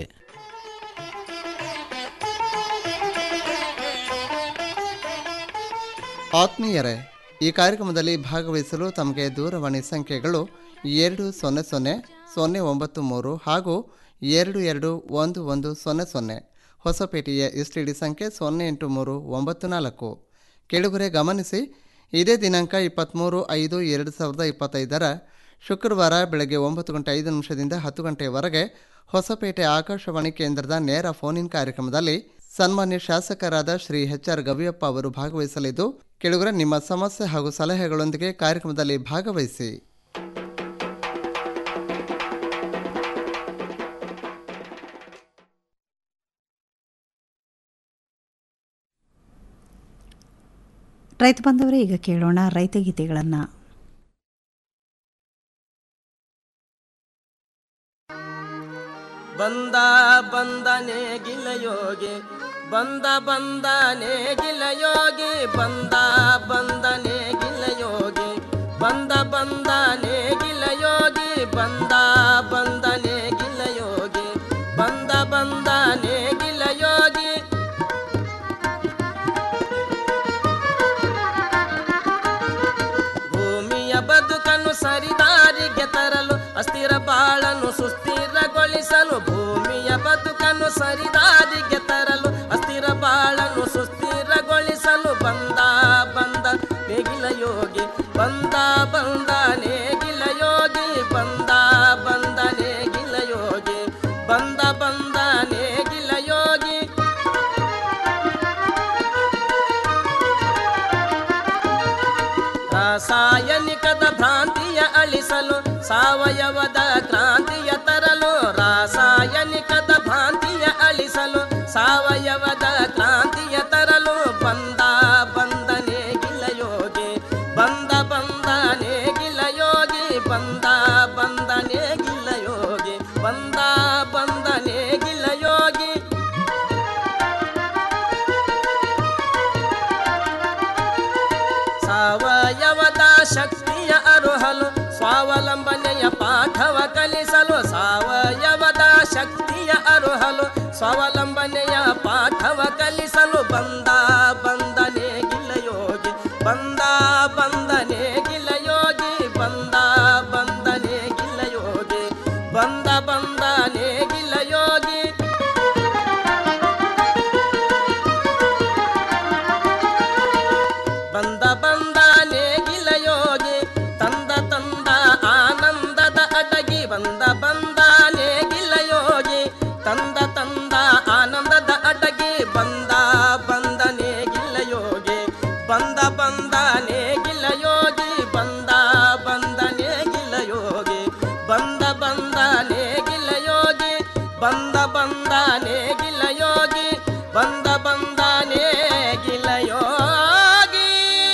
ಆತ್ಮೀಯರೇ ಈ ಕಾರ್ಯಕ್ರಮದಲ್ಲಿ ಭಾಗವಹಿಸಲು ತಮಗೆ ದೂರವಾಣಿ ಸಂಖ್ಯೆಗಳು ಎರಡು ಸೊನ್ನೆ ಸೊನ್ನೆ ಸೊನ್ನೆ ಒಂಬತ್ತು ಮೂರು ಹಾಗೂ ಎರಡು ಎರಡು ಒಂದು ಒಂದು ಸೊನ್ನೆ ಸೊನ್ನೆ ಹೊಸಪೇಟೆಯ ಎಸ್ ಟಿ ಡಿ ಸಂಖ್ಯೆ ಸೊನ್ನೆ ಎಂಟು ಮೂರು ಒಂಬತ್ತು ನಾಲ್ಕು ಕೆಳಗರೆ ಗಮನಿಸಿ ಇದೇ ದಿನಾಂಕ ಇಪ್ಪತ್ತ್ಮೂರು ಐದು ಎರಡು ಸಾವಿರದ ಇಪ್ಪತ್ತೈದರ ಶುಕ್ರವಾರ ಬೆಳಗ್ಗೆ ಒಂಬತ್ತು ಗಂಟೆ ಐದು ನಿಮಿಷದಿಂದ ಹತ್ತು ಗಂಟೆಯವರೆಗೆ ಹೊಸಪೇಟೆ ಆಕಾಶವಾಣಿ ಕೇಂದ್ರದ ನೇರ ಫೋನ್ ಇನ್ ಕಾರ್ಯಕ್ರಮದಲ್ಲಿ ಸನ್ಮಾನ್ಯ ಶಾಸಕರಾದ ಶ್ರೀ ಎಚ್ ಆರ್ ಗವಿಯಪ್ಪ ಅವರು ಭಾಗವಹಿಸಲಿದ್ದು ಕೆಳಗರೆ ನಿಮ್ಮ ಸಮಸ್ಯೆ ಹಾಗೂ ಸಲಹೆಗಳೊಂದಿಗೆ ಕಾರ್ಯಕ್ರಮದಲ್ಲಿ ಭಾಗವಹಿಸಿ ರೈತ ಬಂದವರೇ ಈಗ ಕೇಳೋಣ ರೈತ ಗೀತೆಗಳನ್ನು ಬಂದ ಬಂದನೆ ಗಿಲಯೋಗಿ ಬಂದ ಬಂದನೆ ಗಿಲಯೋಗಿ ಬಂದ ಬಂದನೆ ಗಿಲಯೋಗಿ ಬಂದ ಬಂದನೆ ಗಿಲಯೋಗಿ ಬಂದ ಬಂದನೆ ಗಿಲಯೋಗಿ ಬಂದ ಬಂದನೆ ಗಿಲಯೋಗಿ ಭೂಮಿಯ ಬದುಕನ್ನು ಸರಿದಾರಿಗೆ ತರಲು ಅಸ್ಥಿರ ಬಾಳನ್ನು ಸುಸ್ಥಿರಗೊಳಿಸಲು ಭೂಮಿಯ ಬದುಕನ್ನು ಸರಿದಾರಿಗೆ ತರಲು ಅಸ್ಥಿರ ಬಾಳನ್ನು ಸುಸ್ಥಿರಗೊಳಿಸಲು ಬಂದ ಬಂದ ನೇಗಿಲ ಯೋಗಿ ಬಂದ ಬಂದ ನೇಗಿಲ ಯೋಗಿ ಬಂದ ಬಂದ ನೇಗಿಲ ಯೋಗಿ ಬಂದ ಬಂದ ನೇಗಿಲ ಯೋಗಿ ರಾಸಾಯನಿಕದ ಭ್ರಾಂತಿಯ ಅಳಿಸಲು ಸಾವಯವದ ಕ್ರಾಂತಿಯ ತರಲು ರಾಸಾಯನಿಕದ ಭ್ರಾಂತಿಯ ಅಳಿಸಲು ಸಾವಯವದ ಕ್ರಾಂತಿಯ ತರಲು ಬಂದ ಬಂದನೆ ಗಿಲಯೋಗಿ ಬಂದ ಬಂದನೆ ಗಿಲಯೋಗಿ ಬಂದ ಬಂದನೆ ಗಿಲಯೋಗಿ ಬಂದ ಬಂದನೆ ಗಿಲಯೋಗಿ ಪಾಠವ ಕಲಿಸಲು ಸಾವಯವದ ಶಕ್ತಿಯ ಅರುಹಲು ಸ್ವಾವಲಂಬನೆಯ ಪಾಠವ ಕಲಿಸಲು ಬಂದ ಬಂದನೆ ಗಿಲಯೋಗಿ ಬಂದ ಬಂದನೆ ಗಿಲಯೋಗಿ ಬಂದ ಬಂದನೆ ಗಿಲಯೋಗಿ ಬಂದ ಬಂದನೆ ಗಿಲಯೋಗಿ ಬಂದ ಬಂದ ನೇಗಿಲ ಯೋಗಿ ತಂದ ತಂದ ಆನಂದದ ಅಡಗಿ ಬಂದ ಬಂದ ನೇಗಿಲ ಯೋಗಿ ತಂದ ತಂದ ಆನಂದದ ಅಡಗಿ ಬಂದ ಬಂದ ನೇಗಿಲ ಯೋಗಿ ಬಂದ ಬಂದ ನೇಗಿಲ ಯೋಗಿ ಬಂದ ಬಂದ ನೇಗಿಲ ಯೋಗಿ ಬಂದ ಬಂದ ನೇಗಿಲ ಯೋಗಿ ಬಂದ ಬಂದ ನೇಗಿಲ ಯೋಗಿ ಬಂದ ಬಂದ ನೇಗಿಲ ಯೋಗಿ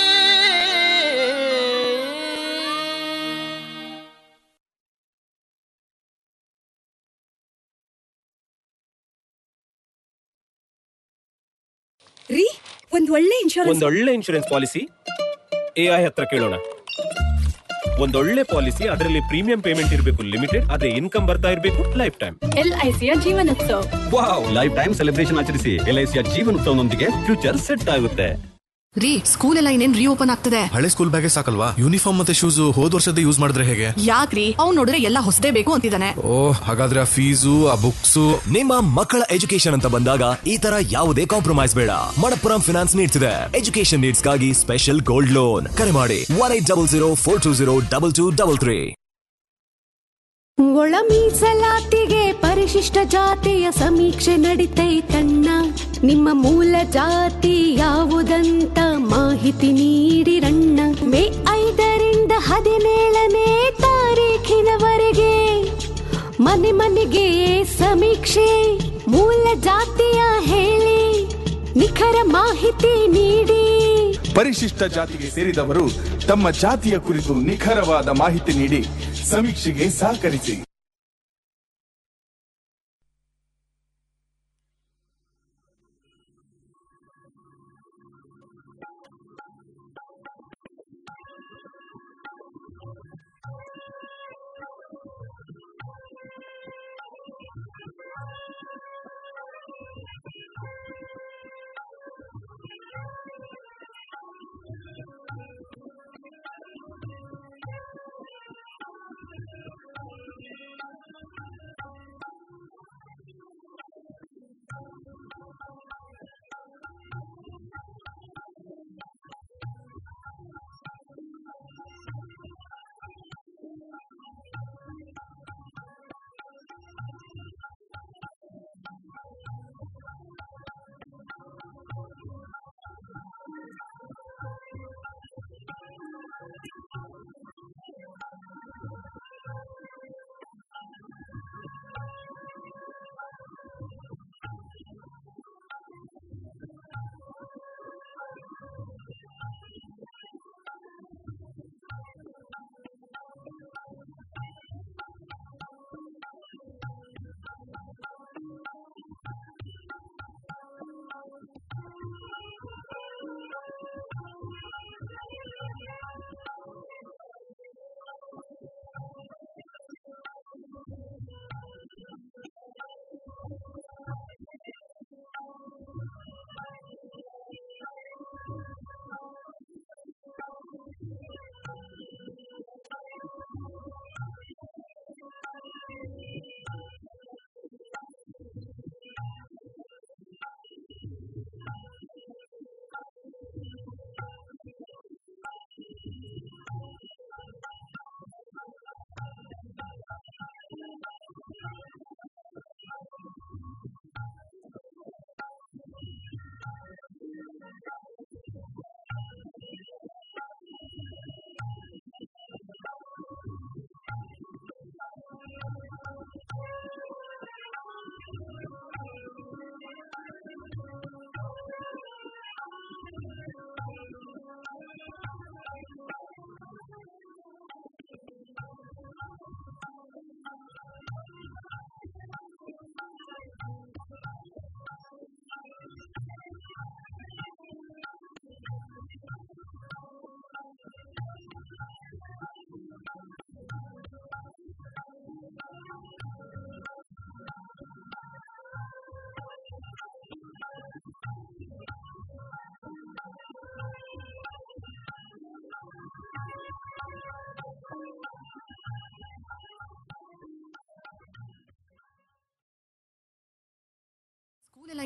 ರೀ ಒಂದ್ ಒಳ್ಳೆ ಇನ್ಶೂರೆನ್ಸ್ ಒಂದೊಳ್ಳೆ ಇನ್ಶೂರೆನ್ಸ್ ಪಾಲಿಸಿ ಎ ಐ ಹತ್ರ ಕೇಳೋಣ ಒಂದೊಳ್ಳೆ ಪಾಲಿಸಿ ಅದರಲ್ಲಿ ಪ್ರೀಮಿಯಂ ಪೇಮೆಂಟ್ ಇರಬೇಕು ಲಿಮಿಟೆಡ್ ಅದೇ ಇನ್ಕಮ್ ಬರ್ತಾ ಇರಬೇಕು ಲೈಫ್ ಟೈಮ್ ಎಲ್ ಐ ಸಿಯ Jeevanotsava wow lifetime celebration ಆಚರಿಸಿ ಎಲ್ ಐ ಸಿಯ ಜೀವನೋತ್ಸವನೊಂದಿಗೆ ಫ್ಯೂಚರ್ ಸೆಟ್ ಆಗುತ್ತೆ ರೀ ಸ್ಕೂಲ್ ಎಲ್ಲ ಇನ್ನೇನ್ ರೀಓಪನ್ ಆಗ್ತದೆ ಹಳೆ ಸ್ಕೂಲ್ ಬ್ಯಾಗೆ ಸಾಕಲ್ವಾ ಯೂನಿಫಾರ್ಮ್ ಮತ್ತೆ ಶೂಸ್ ಹೋದ್ ವರ್ಷದ ಯೂಸ್ ಮಾಡಿದ್ರೆ ಹೇಗೆ ಯಾಕ್ರಿ ಅವ್ನ್ ನೋಡಿದ್ರೆ ಎಲ್ಲ ಹೊಸದೇ ಬೇಕು ಅಂತಿದ್ದಾನೆ ಓ ಹಾಗಾದ್ರೆ ಆ ಫೀಸು ಆ ಬುಕ್ಸು ನಿಮ್ಮ ಮಕ್ಕಳ ಎಜುಕೇಶನ್ ಅಂತ ಬಂದಾಗ ಈ ತರ ಯಾವುದೇ ಕಾಂಪ್ರಮೈಸ್ ಬೇಡ ಮಣಪ್ಪುರಂ ಫಿನಾನ್ಸ್ ನೀಡ್ಸ್ ಇದೆ ಎಜುಕೇಶನ್ ನೀಡ್ಸ್ ಗಾಗಿ ಸ್ಪೆಷಲ್ ಗೋಲ್ಡ್ ಲೋನ್ ಕರೆ ಮಾಡಿ one eight double zero four two zero double two double three ಒಳ ಮೀಸಲಾತಿಗೆ ಪರಿಶಿಷ್ಟ ಜಾತಿಯ ಸಮೀಕ್ಷೆ ನಡಿತೈತಣ್ಣ ನಿಮ್ಮ ಮೂಲ ಜಾತಿ ಯಾವುದಂತ ಮಾಹಿತಿ ನೀಡಿರಣ್ಣ ಮೇ ಐದರಿಂದ ಹದಿನೇಳನೇ ತಾರೀಖಿನವರೆಗೆ ಮನೆ ಮನೆಗೆ ಸಮೀಕ್ಷೆ ಮೂಲ ಜಾತಿಯ ಹೇಳಿ ನಿಖರ ಮಾಹಿತಿ ನೀಡಿ ಪರಿಶಿಷ್ಟ ಜಾತಿಗೆ ಸೇರಿದವರು ತಮ್ಮ ಜಾತಿಯ ಕುರಿತು ನಿಖರವಾದ ಮಾಹಿತಿ ನೀಡಿ ಸಮೀಕ್ಷೆಗೆ ಸಹಕರಿಸಿ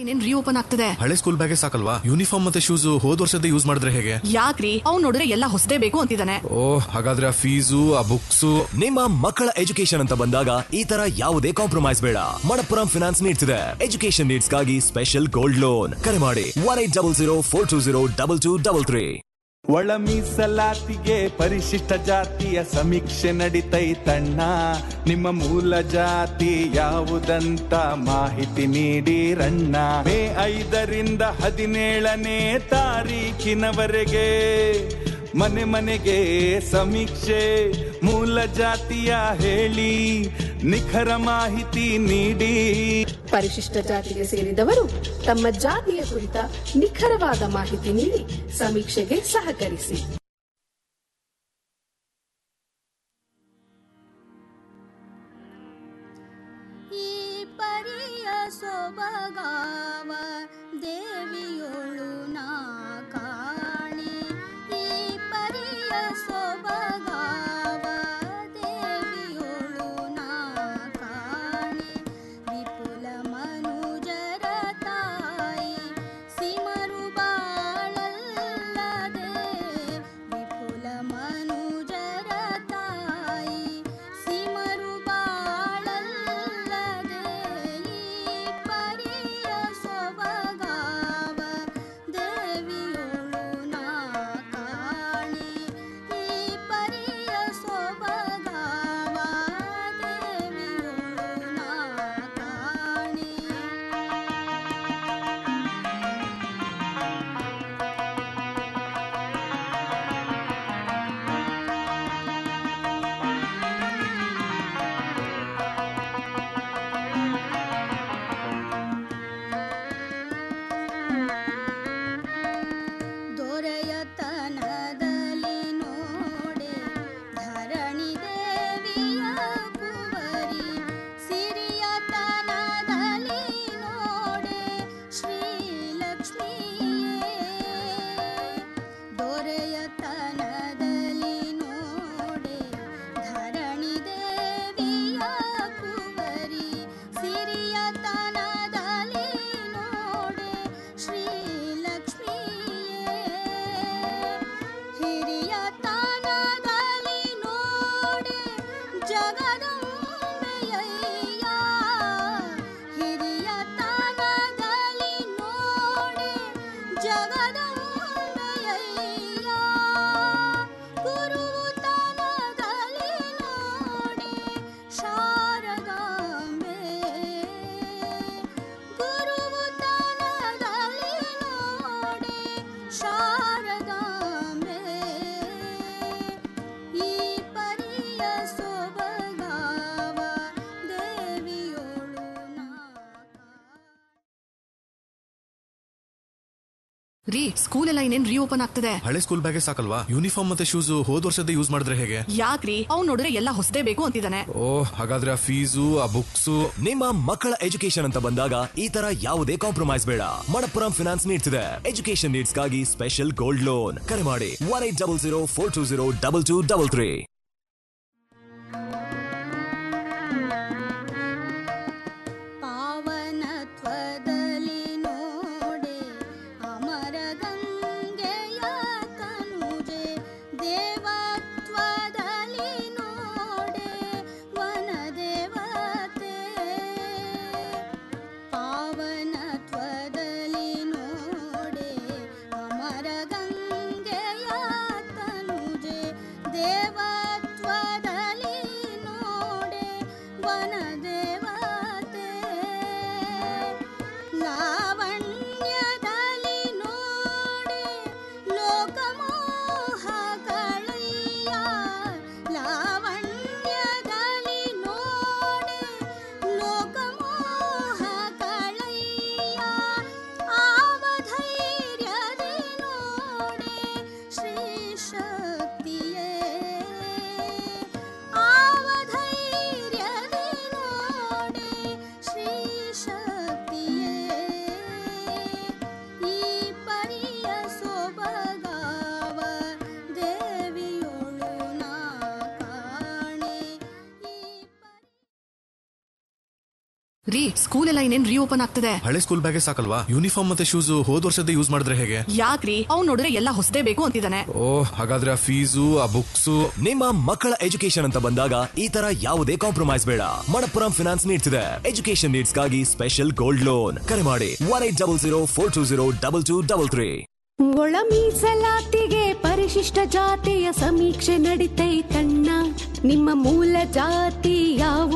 ಇನ್ನೇನ್ ರೀಓಪನ್ ಆಗ್ತದೆ ಹಳೆ ಸ್ಕೂಲ್ ಬ್ಯಾಗೇ ಸಾಕಲ್ವಾ ಯೂನಿಫಾರ್ಮ್ ಮತ್ತೆ ಶೂಸ್ ಹೋದ್ ವರ್ಷದ ಯೂಸ್ ಮಾಡಿದ್ರೆ ಹೇಗೆ ಯಾಕ್ರಿ ಅವ್ನ್ ನೋಡಿದ್ರೆ ಎಲ್ಲ ಹೊಸದೇ ಬೇಕು ಅಂತಿದ್ದಾನೆ ಓ ಹಾಗಾದ್ರೆ ಆ ಫೀಸು ಆ ಬುಕ್ಸು ನಿಮ್ಮ ಮಕ್ಕಳ ಎಜುಕೇಶನ್ ಅಂತ ಬಂದಾಗ ಈ ತರ ಯಾವುದೇ ಕಾಂಪ್ರಮೈಸ್ ಬೇಡ ಮಣಪ್ಪುರಂ ಫಿನಾನ್ಸ್ ನೀಡ್ಸ್ ಇದೆ ಎಜುಕೇಶನ್ ನೀಡ್ಸ್ ಗಾಗಿ ಸ್ಪೆಷಲ್ ಗೋಲ್ಡ್ ಲೋನ್ ಕರೆ ಮಾಡಿ one eight double zero four two zero double two double three ಒಳ ಮೀಸಲಾತಿಗೆ ಪರಿಶಿಷ್ಟ ಜಾತಿಯ ಸಮೀಕ್ಷೆ ನಡಿತೈತಣ್ಣ ನಿಮ್ಮ ಮೂಲ ಜಾತಿ ಯಾವುದಂತ ಮಾಹಿತಿ ನೀಡಿರಣ್ಣ ಮೇ ಐದರಿಂದ ಹದಿನೇಳನೇ ತಾರೀಕಿನವರೆಗೆ ಮನೆ ಮನೆಗೆ ಸಮೀಕ್ಷೆ ಮೂಲ ಜಾತಿಯ ಹೇಳಿ ನಿಖರ ಮಾಹಿತಿ ನೀಡಿ ಪರಿಶಿಷ್ಟ ಜಾತಿಗೆ ಸೇರಿದವರು ತಮ್ಮ ಜಾತಿಯ ಕುರಿತ ನಿಖರವಾದ ಮಾಹಿತಿ ನೀಡಿ ಸಮೀಕ್ಷೆಗೆ ಸಹಕರಿಸಿ ಈ ಪರಿಯ ಸೊಬಗಾವ ದೇವಿಯೊಳು ನಾ ಕಾಣೆ ಈ ಪರಿಯ ಸೊಬಗಾವ ದೇವಿಯೊಳು ನಾ ಕಾಣೆ ವಿಪುಲ ಮನುಜರ ತಾಯಿ ಸಿಮರು ಬಾಳಲ್ಲದೆ ವಿಪುಲ ಮನುಜರ ತಾಯಿ ಸಿಮರು ಬಾಳಲ್ಲದೆ ಈ ಪರಿಯ ಸೊಬಗಾವ ದೇವಿಯೊಳು ನಾ ಕಾಣೆ ಈ ಪರಿಯ ಸೊಬಗಾವ ದೇವಿಯೊಳು ನಾ ಕಾಣೆ ದೊರೆಯತನದಲ್ಲಿ ನೋಡೆ ಧರಣಿ ದೇವಿಯ ಕುವರಿ ಸಿರಿಯತನದಲ್ಲಿ ನೋಡೆ ಶ್ರೀಲಕ್ಷ್ಮಿಯೇ ದೊರೆಯತನದಲ್ಲಿ ನೋಡೆ ಧರಣಿ ದೇವಿಯ ಕುವರಿ ಸಿರಿಯತನದಲ್ಲಿ ನೋಡೆ ಶ್ರೀಲಕ್ಷ್ಮಿಯೇ ಹಿರಿಯ ತಾನದಲ್ಲಿ ನೋಡೆ ಜಗದಂಬೆಯಯ್ಯ ಹಿರಿಯ ತಾನದಲ್ಲಿ ನೋಡೆ ಜಗದಂಬೆಯಯ್ಯ ಗುರು ತಾನದಲ್ಲಿ ನೋಡೆ ಶಾರದಾಂಬೆ ಗುರು ತಾನದಲ್ಲಿ ನೋಡೆ ಶಾರದಾಂಬೆ ಈ ಪರಿಯ ಸೊಬಗಾವ ದೇವಿಯೋಳು ರೀ ಸ್ಕೂಲ್ ಎಲ್ಲ ಇನ್ನೇನ್ ರೀಓಪನ್ ಆಗ್ತದೆ ಹಳೆ ಸ್ಕೂಲ್ ಬ್ಯಾಗೇ ಸಾಕಲ್ವಾ ಯೂನಿಫಾರ್ಮ್ ಮತ್ತೆ ಶೂಸ್ ಹೋದ್ ವರ್ಷದ ಯೂಸ್ ಮಾಡಿದ್ರೆ ಹೇಗೆ ಯಾಕ್ರಿ ಅವ್ನ್ ನೋಡಿದ್ರೆ ಎಲ್ಲ ಹೊಸದೇ ಬೇಕು ಅಂತಿದ್ದಾನೆ ಓ ಹಾಗಾದ್ರೆ ಆ ಫೀಸು ಆ ಬುಕ್ಸು ನಿಮ್ಮ ಮಕ್ಕಳ ಎಜುಕೇಶನ್ ಅಂತ ಬಂದಾಗ ಈ ತರ ಯಾವುದೇ ಕಾಂಪ್ರಮೈಸ್ ಬೇಡ ಮಣಪ್ಪುರಂ ಫಿನಾನ್ಸ್ ನೀಡ್ಸ್ ಇದೆ ಎಜುಕೇಶನ್ ನೀಡ್ಸ್ ಗಾಗಿ ಸ್ಪೆಷಲ್ ಗೋಲ್ಡ್ ಲೋನ್ ಕರೆ ಮಾಡಿ one eight double zero four two zero double two double three ಪಾವನತ್ವದಲ್ಲಿ ನೋಡೆ ಅಮರ ಗಂಗೆಯ ತನುಜೆ ದೇವತ್ವದಲ್ಲಿ ನೋಡೆ ವನದೇವತೆ ಪಾವನತ್ವದಲ್ಲಿ ನೋಡೆ ಅಮರ ಗಂಗೆಯ ತನುಜೆ ದೇವ ರೀ ಸ್ಕೂಲ್ ಎಲ್ಲ ಇನ್ನೇನ್ ರೀಓಪನ್ ಆಗ್ತದೆ ಹಳೆ ಸ್ಕೂಲ್ ಬ್ಯಾಗೆ ಸಾಕಲ್ವಾ ಯೂನಿಫಾರ್ಮ್ ಮತ್ತೆ ಶೂಸ್ ಹೋದ್ ವರ್ಷದ ಯೂಸ್ ಮಾಡಿದ್ರೆ ಹೇಗೆ ಯಾಕ್ರಿ ಅವ್ನ್ ನೋಡಿದ್ರೆ ಎಲ್ಲ ಹೊಸದೇ ಬೇಕು ಅಂತಿದ್ದಾನೆ ಓ ಹಾಗಾದ್ರೆ ಆ ಫೀಸು ಆ ಬುಕ್ಸು ನಿಮ್ಮ ಮಕ್ಕಳ ಎಜುಕೇಶನ್ ಅಂತ ಬಂದಾಗ ಈ ತರ ಯಾವುದೇ ಕಾಂಪ್ರಮೈಸ್ ಬೇಡ ಮಣಪ್ಪುರಂ ಫಿನಾನ್ಸ್ ನೀಡ್ತಿದೆ ಎಜುಕೇಶನ್ ನೀಡ್ಸ್ಗಾಗಿ ಸ್ಪೆಷಲ್ ಗೋಲ್ಡ್ ಲೋನ್ ಕರೆ ಮಾಡಿ one eight double zero four two zero double two double three ಒಳ ಮೀಸಲಾತಿಗೆ ಪರಿಶಿಷ್ಟ ಜಾತಿಯ ಸಮೀಕ್ಷೆ ನಡಿತೈತಣ್ಣ ನಿಮ್ಮ ಮೂಲ ಜಾತಿ ಯಾವ